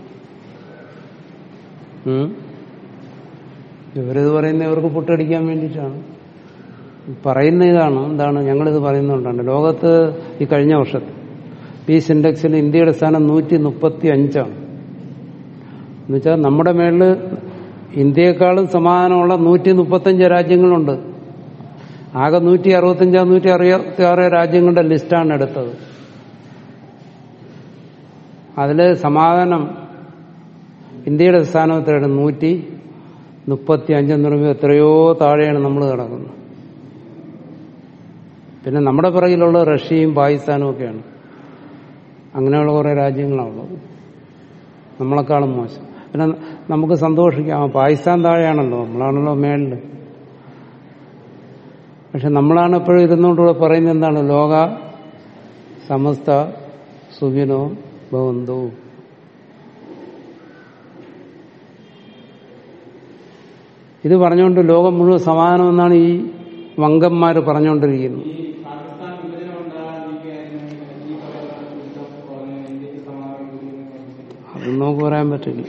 ഉം. ഇവരിത് പറയുന്ന ഇവർക്ക് പുട്ടടിക്കാൻ വേണ്ടിയിട്ടാണ് പറയുന്ന ഇതാണ് എന്താണ് ഞങ്ങളിത് പറയുന്നതുകൊണ്ടാണ് ലോകത്ത് ഈ കഴിഞ്ഞ വർഷത്ത് പീസ് ഇൻഡെക്സിൽ ഇന്ത്യയുടെ സ്ഥാനം നൂറ്റി മുപ്പത്തി അഞ്ചാണ് എന്നുവെച്ചാൽ നമ്മുടെ മേളില് ഇന്ത്യയെക്കാളും സമാധാനമുള്ള നൂറ്റി മുപ്പത്തഞ്ച് രാജ്യങ്ങളുണ്ട് ആകെ നൂറ്റി അറുപത്തഞ്ചോ നൂറ്റി അറുപത്തി ആറ് രാജ്യങ്ങളുടെ ലിസ്റ്റാണ് എടുത്തത് അതില് സമാധാനം ഇന്ത്യയുടെ സ്ഥാനത്താണ് നൂറ്റി മുപ്പത്തി അഞ്ചെന്ന് പറയുമ്പോൾ എത്രയോ താഴെയാണ് നമ്മൾ കിടക്കുന്നത് പിന്നെ നമ്മുടെ പിറകിലുള്ള റഷ്യയും പാകിസ്ഥാനും ഒക്കെയാണ് അങ്ങനെയുള്ള കുറെ രാജ്യങ്ങളാണുള്ളത് നമ്മളെക്കാളും മോശം പിന്നെ നമുക്ക് സന്തോഷിക്കാം ആ, പാകിസ്ഥാൻ താഴെയാണല്ലോ നമ്മളാണല്ലോ മേളില് പക്ഷെ നമ്മളാണ് എപ്പോഴും ഇരുന്നുകൊണ്ടിവിടെ പറയുന്നത് എന്താണ് ലോക സമസ്ത സുഖിനോ ഭവന്തു ഇത് പറഞ്ഞുകൊണ്ട് ലോകം മുഴുവൻ സമാധാനമെന്നാണ് ഈ വങ്കന്മാർ പറഞ്ഞുകൊണ്ടിരിക്കുന്നത് ഈ പാകിസ്ഥാൻ വിഭജനം ഉണ്ടാകാതിരിക്കുകയായിരുന്നു ഈ പറയുന്ന യുദ്ധം കുറഞ്ഞ് ഇന്ത്യക്ക് സമാധാനം കിട്ടുമെന്ന് അതൊന്നും നമുക്ക് പറയാൻ പറ്റില്ല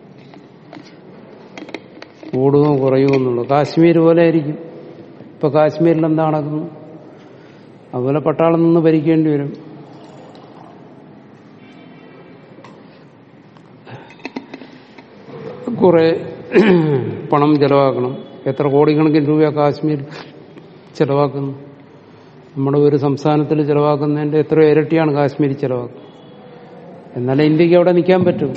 കൂടുകയോ കുറയുമോ എന്നുള്ളൂ കാശ്മീർ പോലെ ആയിരിക്കും ഇപ്പൊ കാശ്മീരിൽ എന്താ നടക്കുന്നു അതുപോലെ പട്ടാളം നിന്ന് ഭരിക്കേണ്ടി വരും കുറെ പണം ചെലവാക്കണം എത്ര കോടിക്കണക്കിന് രൂപ കാശ്മീർ ചെലവാക്കുന്നു നമ്മുടെ ഒരു സംസ്ഥാനത്തിൽ ചെലവാക്കുന്നതിന്റെ എത്രയോ ഇരട്ടിയാണ് കാശ്മീർ ചെലവാക്കുന്നത് എന്നാലേ ഇന്ത്യക്ക് അവിടെ നിൽക്കാൻ പറ്റും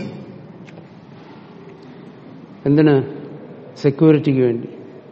എന്തിന് സെക്യൂരിറ്റിക്ക് വേണ്ടി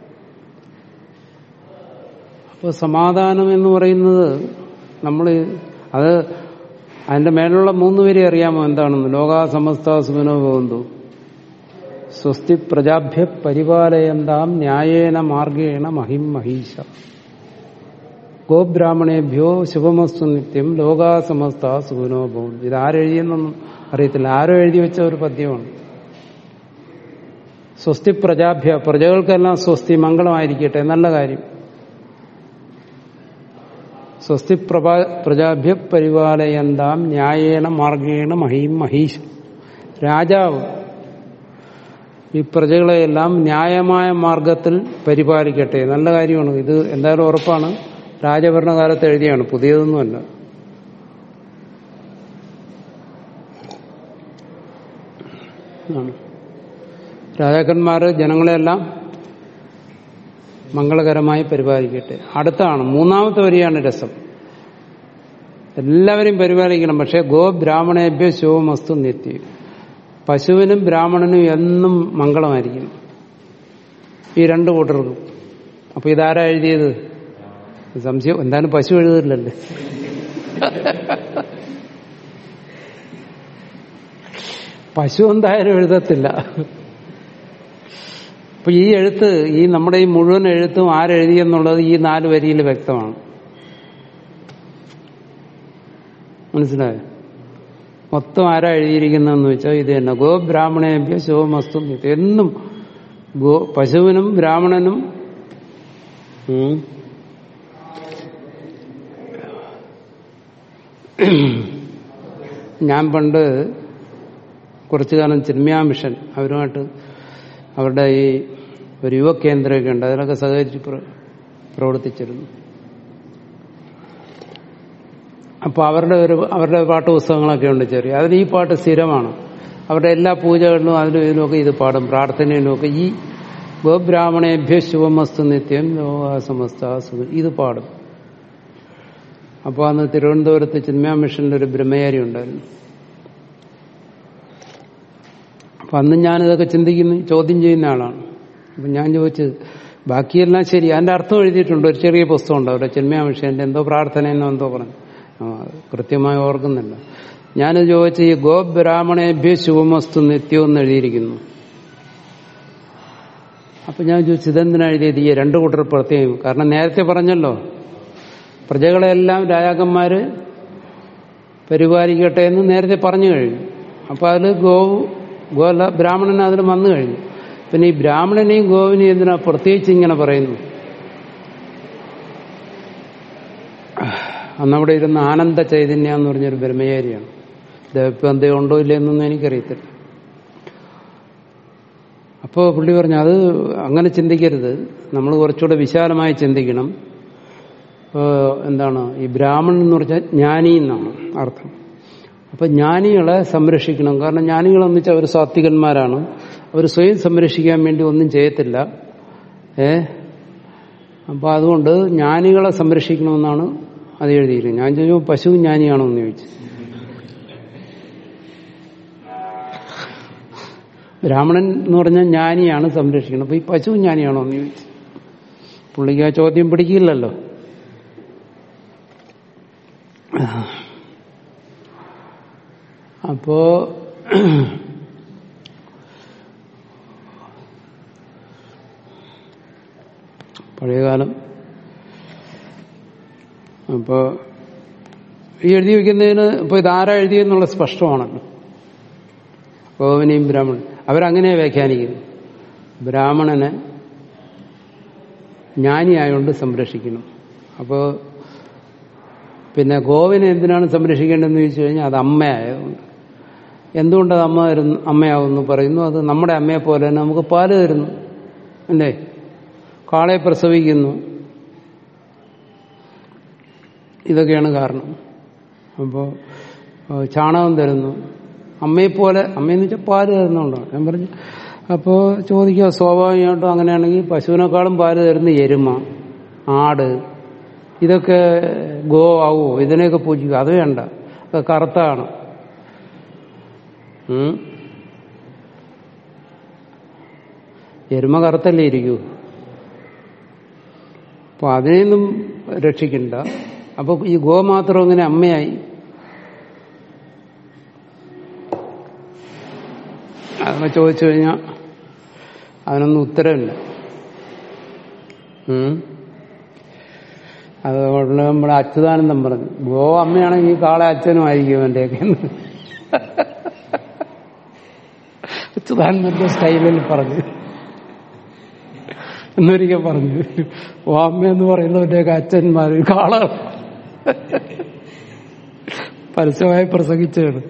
അപ്പോൾ സമാധാനം എന്ന് പറയുന്നത് നമ്മൾ അത് അതിന്റെ മേലുള്ള മൂന്ന് പേരെ അറിയാമോ എന്താണെന്ന് ലോകാ സമസ്ത സുഖനോ ഭവന്തു സ്വസ്തി പ്രജാഭ്യ പരിപാലയന്താം ന്യായേന മാർഗേണ മഹിം മഹീശ ഗോബ്രാഹ്മണേഭ്യോ ശുഭമസ്തു നിത്യം ലോകാ സമസ്ത സുഖനോ ഭവന്തു ഇത് ആരെഴുതിയെന്നൊന്നും അറിയത്തില്ല ആരോ എഴുതി വെച്ച ഒരു പദ്യമാണ് സ്വസ്തി പ്രജാഭ്യ പ്രജകൾക്കെല്ലാം സ്വസ്തി മംഗളമായിരിക്കട്ടെ നല്ല കാര്യം സ്വസ്തി പ്രഭാ പ്രജാഭ്യ പരിപാലയന്താം ന്യായേണ മാർഗേണ മഹീം മഹീഷ് രാജാവ് ഈ പ്രജകളെയെല്ലാം ന്യായമായ മാർഗത്തിൽ പരിപാലിക്കട്ടെ നല്ല കാര്യമാണ് ഇത് എന്തായാലും ഉറപ്പാണ് രാജഭരണകാലത്ത് എഴുതിയാണ് പുതിയതൊന്നുമല്ല ആണ് രാജാക്കന്മാര് ജനങ്ങളെല്ലാം മംഗളകരമായി പരിപാലിക്കട്ടെ അടുത്താണ് മൂന്നാമത്തെ വരിയാണ് രസം എല്ലാവരെയും പരിപാലിക്കണം പക്ഷെ ഗോ ബ്രാഹ്മണേഭ്യ ശിവമസ്തു നിത്യം പശുവിനും ബ്രാഹ്മണനും എന്നും മംഗളമായിരിക്കണം ഈ രണ്ടു കൂട്ടർക്കും അപ്പൊ ഇതാരാ എഴുതിയത് സംശയം എന്തായാലും പശു എഴുതില്ലല്ലേ പശു എന്തായാലും എഴുതത്തില്ല അപ്പൊ ഈ എഴുത്ത് ഈ നമ്മുടെ ഈ മുഴുവൻ എഴുത്തും ആരെഴുതിയെന്നുള്ളത് ഈ നാല് വരിയിൽ വ്യക്തമാണ് മനസ്സിലായോ മൊത്തം ആരാ എഴുതിയിരിക്കുന്നതെന്ന് വെച്ചാൽ ഇത് തന്നെ ഗോ ബ്രാഹ്മണേഭ്യ ശിവമസ്തു നിത്യം. എന്നും ഗോ പശുവിനും ബ്രാഹ്മണനും ഉം, ഞാൻ പണ്ട് കുറച്ചു കാലം ചിന്മയാ മിഷൻ അവരുമായിട്ട് അവരുടെ ഈ ഒരു യുവ കേന്ദ്രമൊക്കെ ഉണ്ട് അതിലൊക്കെ സഹകരിച്ച് പ്ര- പ്രവർത്തിച്ചിരുന്നു അപ്പോൾ അവരുടെ ഒരു അവരുടെ പാട്ട് പുസ്തകങ്ങളൊക്കെ ഉണ്ട് ചെറിയ അതിൽ ഈ പാട്ട് സ്ഥിരമാണ് അവരുടെ എല്ലാ പൂജകളിലും അതിലും ഇതിലുമൊക്കെ ഇത് പാടും പ്രാർത്ഥനയിലുമൊക്കെ ഈ ഗോബ്രാഹ്മണേഭ്യ ശുഭമസ്തു നിത്യം ലോകാസമസ്ത സുഖം ഇത് പാടും അപ്പോൾ അന്ന് തിരുവനന്തപുരത്ത് ചിന്മയാ മിഷന്റെ ഒരു ബ്രഹ്മചാരി ഉണ്ടായിരുന്നു അപ്പൊ അന്ന് ഞാനിതൊക്കെ ചിന്തിക്കുന്ന ചോദ്യം ചെയ്യുന്ന ആളാണ് അപ്പൊ ഞാൻ ചോദിച്ചത് ബാക്കിയെല്ലാം ശരി അതിന്റെ അർത്ഥം എഴുതിയിട്ടുണ്ട് ഒരു ചെറിയ പുസ്തകം ഉണ്ട് അവരുടെ ചിന്മയാ മിഷന്റെ എന്തോ പ്രാർത്ഥനയെന്നോ എന്തോ പറഞ്ഞു ആ, കൃത്യമായി ഓർക്കുന്നില്ല ഞാൻ ചോദിച്ച ഈ ഗോ ബ്രാഹ്മണേഭ്യ ശുഭമസ്തു നിത്യം എന്ന് എഴുതിയിരിക്കുന്നു അപ്പൊ ഞാൻ ചോദിച്ചു ഇതെന്തിനാ എഴുതിയത് ഈ രണ്ടു കൂട്ടർ പ്രത്യേകം കാരണം നേരത്തെ പറഞ്ഞല്ലോ പ്രജകളെല്ലാം രാജാക്കന്മാര് പരിപാലിക്കട്ടെ എന്ന് നേരത്തെ പറഞ്ഞു കഴിഞ്ഞു അപ്പൊ അതിൽ ഗോവ് ഗോല ബ്രാഹ്മണൻ അതിൽ വന്നു കഴിഞ്ഞു പിന്നെ ഈ ബ്രാഹ്മണനെയും ഗോവിനെയും എന്തിനാ പ്രത്യേകിച്ച് ഇങ്ങനെ പറയുന്നു അന്നവിടെ ഇരുന്ന ആനന്ദ ചൈതന്യ എന്ന് പറഞ്ഞൊരു ബ്രഹ്മചാരിയാണ് ഇപ്പം എന്തെങ്കിലും ഉണ്ടോ ഇല്ലെന്നൊന്നും എനിക്കറിയത്തില്ല അപ്പോൾ പുള്ളി പറഞ്ഞു അത് അങ്ങനെ ചിന്തിക്കരുത് നമ്മൾ കുറച്ചുകൂടെ വിശാലമായി ചിന്തിക്കണം ഇപ്പോ എന്താണ് ഈ ബ്രാഹ്മണൻ എന്ന് പറഞ്ഞാൽ ജ്ഞാനി എന്നാണ് അർത്ഥം അപ്പൊ ജ്ഞാനികളെ സംരക്ഷിക്കണം കാരണം ജ്ഞാനികളെന്ന് വെച്ചാൽ അവർ സാത്വികന്മാരാണ് അവർ സ്വയം സംരക്ഷിക്കാൻ വേണ്ടി ഒന്നും ചെയ്യത്തില്ല ഏ അപ്പൊ അതുകൊണ്ട് ജ്ഞാനികളെ സംരക്ഷിക്കണമെന്നാണ് അത് എഴുതിയിരിക്കുന്നത് ഞാൻ ചോദിച്ചു പശു ജ്ഞാനിയാണോ എന്ന് ചോദിച്ചു ബ്രാഹ്മണൻ എന്ന് പറഞ്ഞാൽ ജ്ഞാനിയാണ് സംരക്ഷിക്കണം അപ്പൊ ഈ പശു ജ്ഞാനിയാണോ എന്ന് ചോദിച്ചു പുള്ളിക്ക് ആ ചോദ്യം പിടിക്കില്ലല്ലോ അപ്പോ പഴയകാലം അപ്പോ ഈ എഴുതി വെക്കുന്നതിന് ഇപ്പൊ ഇതാരാ എഴുതിയെന്നുള്ള സ്പഷ്ടമാണല്ലോ ഗോവനെയും ബ്രാഹ്മണൻ അവരങ്ങനെ വ്യാഖ്യാനിക്കുന്നു ബ്രാഹ്മണനെ ജ്ഞാനിയായോണ്ട് സംരക്ഷിക്കണം അപ്പോൾ പിന്നെ ഗോവിനെ എന്തിനാണ് സംരക്ഷിക്കേണ്ടതെന്ന് ചോദിച്ചു കഴിഞ്ഞാൽ അത് അമ്മയായതുകൊണ്ട് എന്തുകൊണ്ട് അത് അമ്മ തരുന്നു അമ്മയാവുന്നു പറയുന്നു അത് നമ്മുടെ അമ്മയെ പോലെ തന്നെ നമുക്ക് പാല് തരുന്നു അല്ലേ കാളയെ പ്രസവിക്കുന്നു ഇതൊക്കെയാണ് കാരണം അപ്പോൾ ചാണകം തരുന്നു അമ്മയെപ്പോലെ അമ്മയെന്ന് വെച്ചാൽ പാല് തരുന്നുണ്ടാണ് ഞാൻ പറഞ്ഞു അപ്പോൾ ചോദിക്കുക സ്വാഭാവികമായിട്ടും അങ്ങനെയാണെങ്കിൽ പശുവിനേക്കാളും പാല് തരുന്ന എരുമ ആട് ഇതൊക്കെ ഗോ ആവോ ഇതിനെയൊക്കെ പൂജിക്കുക അത് വേണ്ട അത് കറുത്താണ് ഉം. എരുമ കറുത്തല്ലേ ഇരിക്കൂ അപ്പൊ അതിനെയൊന്നും രക്ഷിക്കണ്ട അപ്പൊ ഈ ഗോ മാത്രം ഇങ്ങനെ അമ്മയായി അതൊക്കെ ചോദിച്ചു കഴിഞ്ഞാൽ അതിനൊന്നും ഉത്തരമില്ല ഉം. അതുകൊണ്ട് നമ്മുടെ അച്യുതാനന്ദം പറഞ്ഞു ഗോ അമ്മയാണെങ്കിൽ കാളെ അച്ഛനും ആയിരിക്കും എന്റെയൊക്കെ അച്യുതാനന്ദന്റെ സ്റ്റൈലിൽ പറഞ്ഞു എന്നൊരിക്കൽ പറഞ്ഞു ഓ അമ്മയെന്ന് പറയുന്നവന്റെയൊക്കെ അച്ഛന്മാർ കാള പരസ്യമായി പ്രസംഗിച്ചാണ്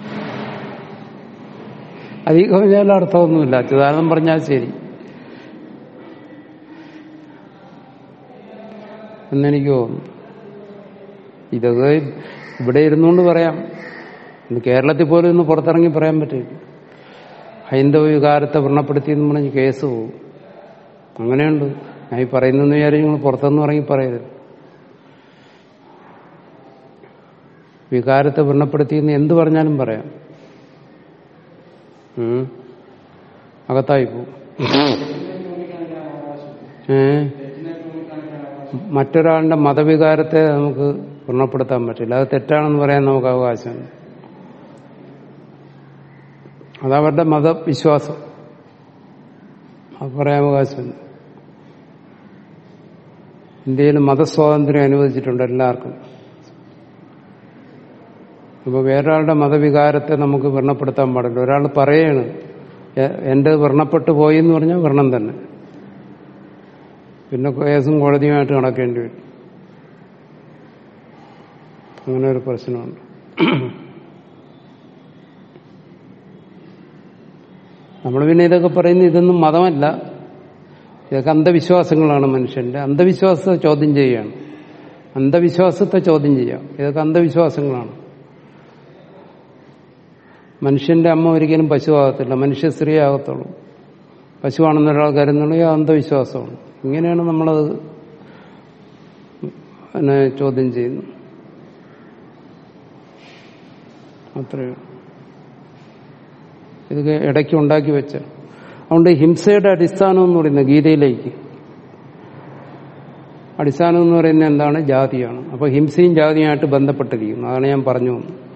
അധികം പറഞ്ഞാൽ അർത്ഥമൊന്നുമില്ല അച്യുതാനന്ദം പറഞ്ഞാൽ ശരി എന്നെനിക്ക് തോന്നുന്നു ഇതൊക്കെ ഇവിടെ ഇരുന്നുകൊണ്ട് പറയാം ഇന്ന് കേരളത്തിൽ പോലും ഇന്ന് പുറത്തിറങ്ങി പറയാൻ പറ്റില്ല ഹൈന്ദവ വികാരത്തെ വ്രണപ്പെടുത്തി എന്ന് പറഞ്ഞ് കേസ് പോകും അങ്ങനെയുണ്ട് ഞാൻ ഈ പറയുന്നെന്ന് വിചാരിച്ച് നിങ്ങൾ പുറത്തുനിന്ന് ഇറങ്ങി പറയരുത് വികാരത്തെ വ്രണപ്പെടുത്തി എന്ന് എന്ത് പറഞ്ഞാലും പറയാം ഉം. അകത്തായി പോവും ഏ മറ്റൊരാളുടെ മതവികാരത്തെ നമുക്ക് വ്രണപ്പെടുത്താൻ പറ്റില്ല അത് തെറ്റാണെന്ന് പറയാൻ നമുക്ക് അവകാശമുണ്ട് അതവരുടെ മതവിശ്വാസം അത് പറയാൻ അവകാശമുണ്ട് ഇന്ത്യയിൽ മതസ്വാതന്ത്ര്യം അനുവദിച്ചിട്ടുണ്ട് എല്ലാവർക്കും അപ്പൊ വേറൊരാളുടെ മതവികാരത്തെ നമുക്ക് വ്രണപ്പെടുത്താൻ പാടില്ല ഒരാൾ പറയാണ് "എ- എന്റെ വ്രണപ്പെട്ടു പോയി എന്ന് പറഞ്ഞാൽ വ്രണം തന്നെ പിന്നെ കേസും കോടതിയുമായിട്ട് നടക്കേണ്ടി വരും അങ്ങനെ ഒരു പ്രശ്നമുണ്ട് നമ്മൾ പിന്നെ ഇതൊക്കെ പറയുന്നത് ഇതൊന്നും മതമല്ല ഇതൊക്കെ അന്ധവിശ്വാസങ്ങളാണ് മനുഷ്യന്റെ അന്ധവിശ്വാസത്തെ ചോദ്യം ചെയ്യുകയാണ് അന്ധവിശ്വാസത്തെ ചോദ്യം ചെയ്യാം ഇതൊക്കെ അന്ധവിശ്വാസങ്ങളാണ് മനുഷ്യന്റെ അമ്മ ഒരിക്കലും പശുവാകത്തില്ല മനുഷ്യ സ്ത്രീ ആകത്തുള്ളൂ പശുവാണെന്ന് ഒരാൾ കരുതുന്നുണ്ടെങ്കിൽ അത് അന്ധവിശ്വാസമാണ് ഇങ്ങനെയാണ് നമ്മളത് പിന്നെ ചോദ്യം ചെയ്യുന്നത് അത്രയേ ഉള്ളൂ. ഇതൊക്കെ ഇടയ്ക്ക് ഉണ്ടാക്കി വെച്ച അതുകൊണ്ട് ഹിംസയുടെ അടിസ്ഥാനം എന്ന് പറയുന്നത് ഗീതയിലേക്ക് അടിസ്ഥാനം എന്ന് പറയുന്നത് എന്താണ് ജാതിയാണ് അപ്പൊ ഹിംസയും ജാതിയുമായിട്ട് ബന്ധപ്പെട്ടിരിക്കുന്നു അതാണ് ഞാൻ പറഞ്ഞു വന്നത്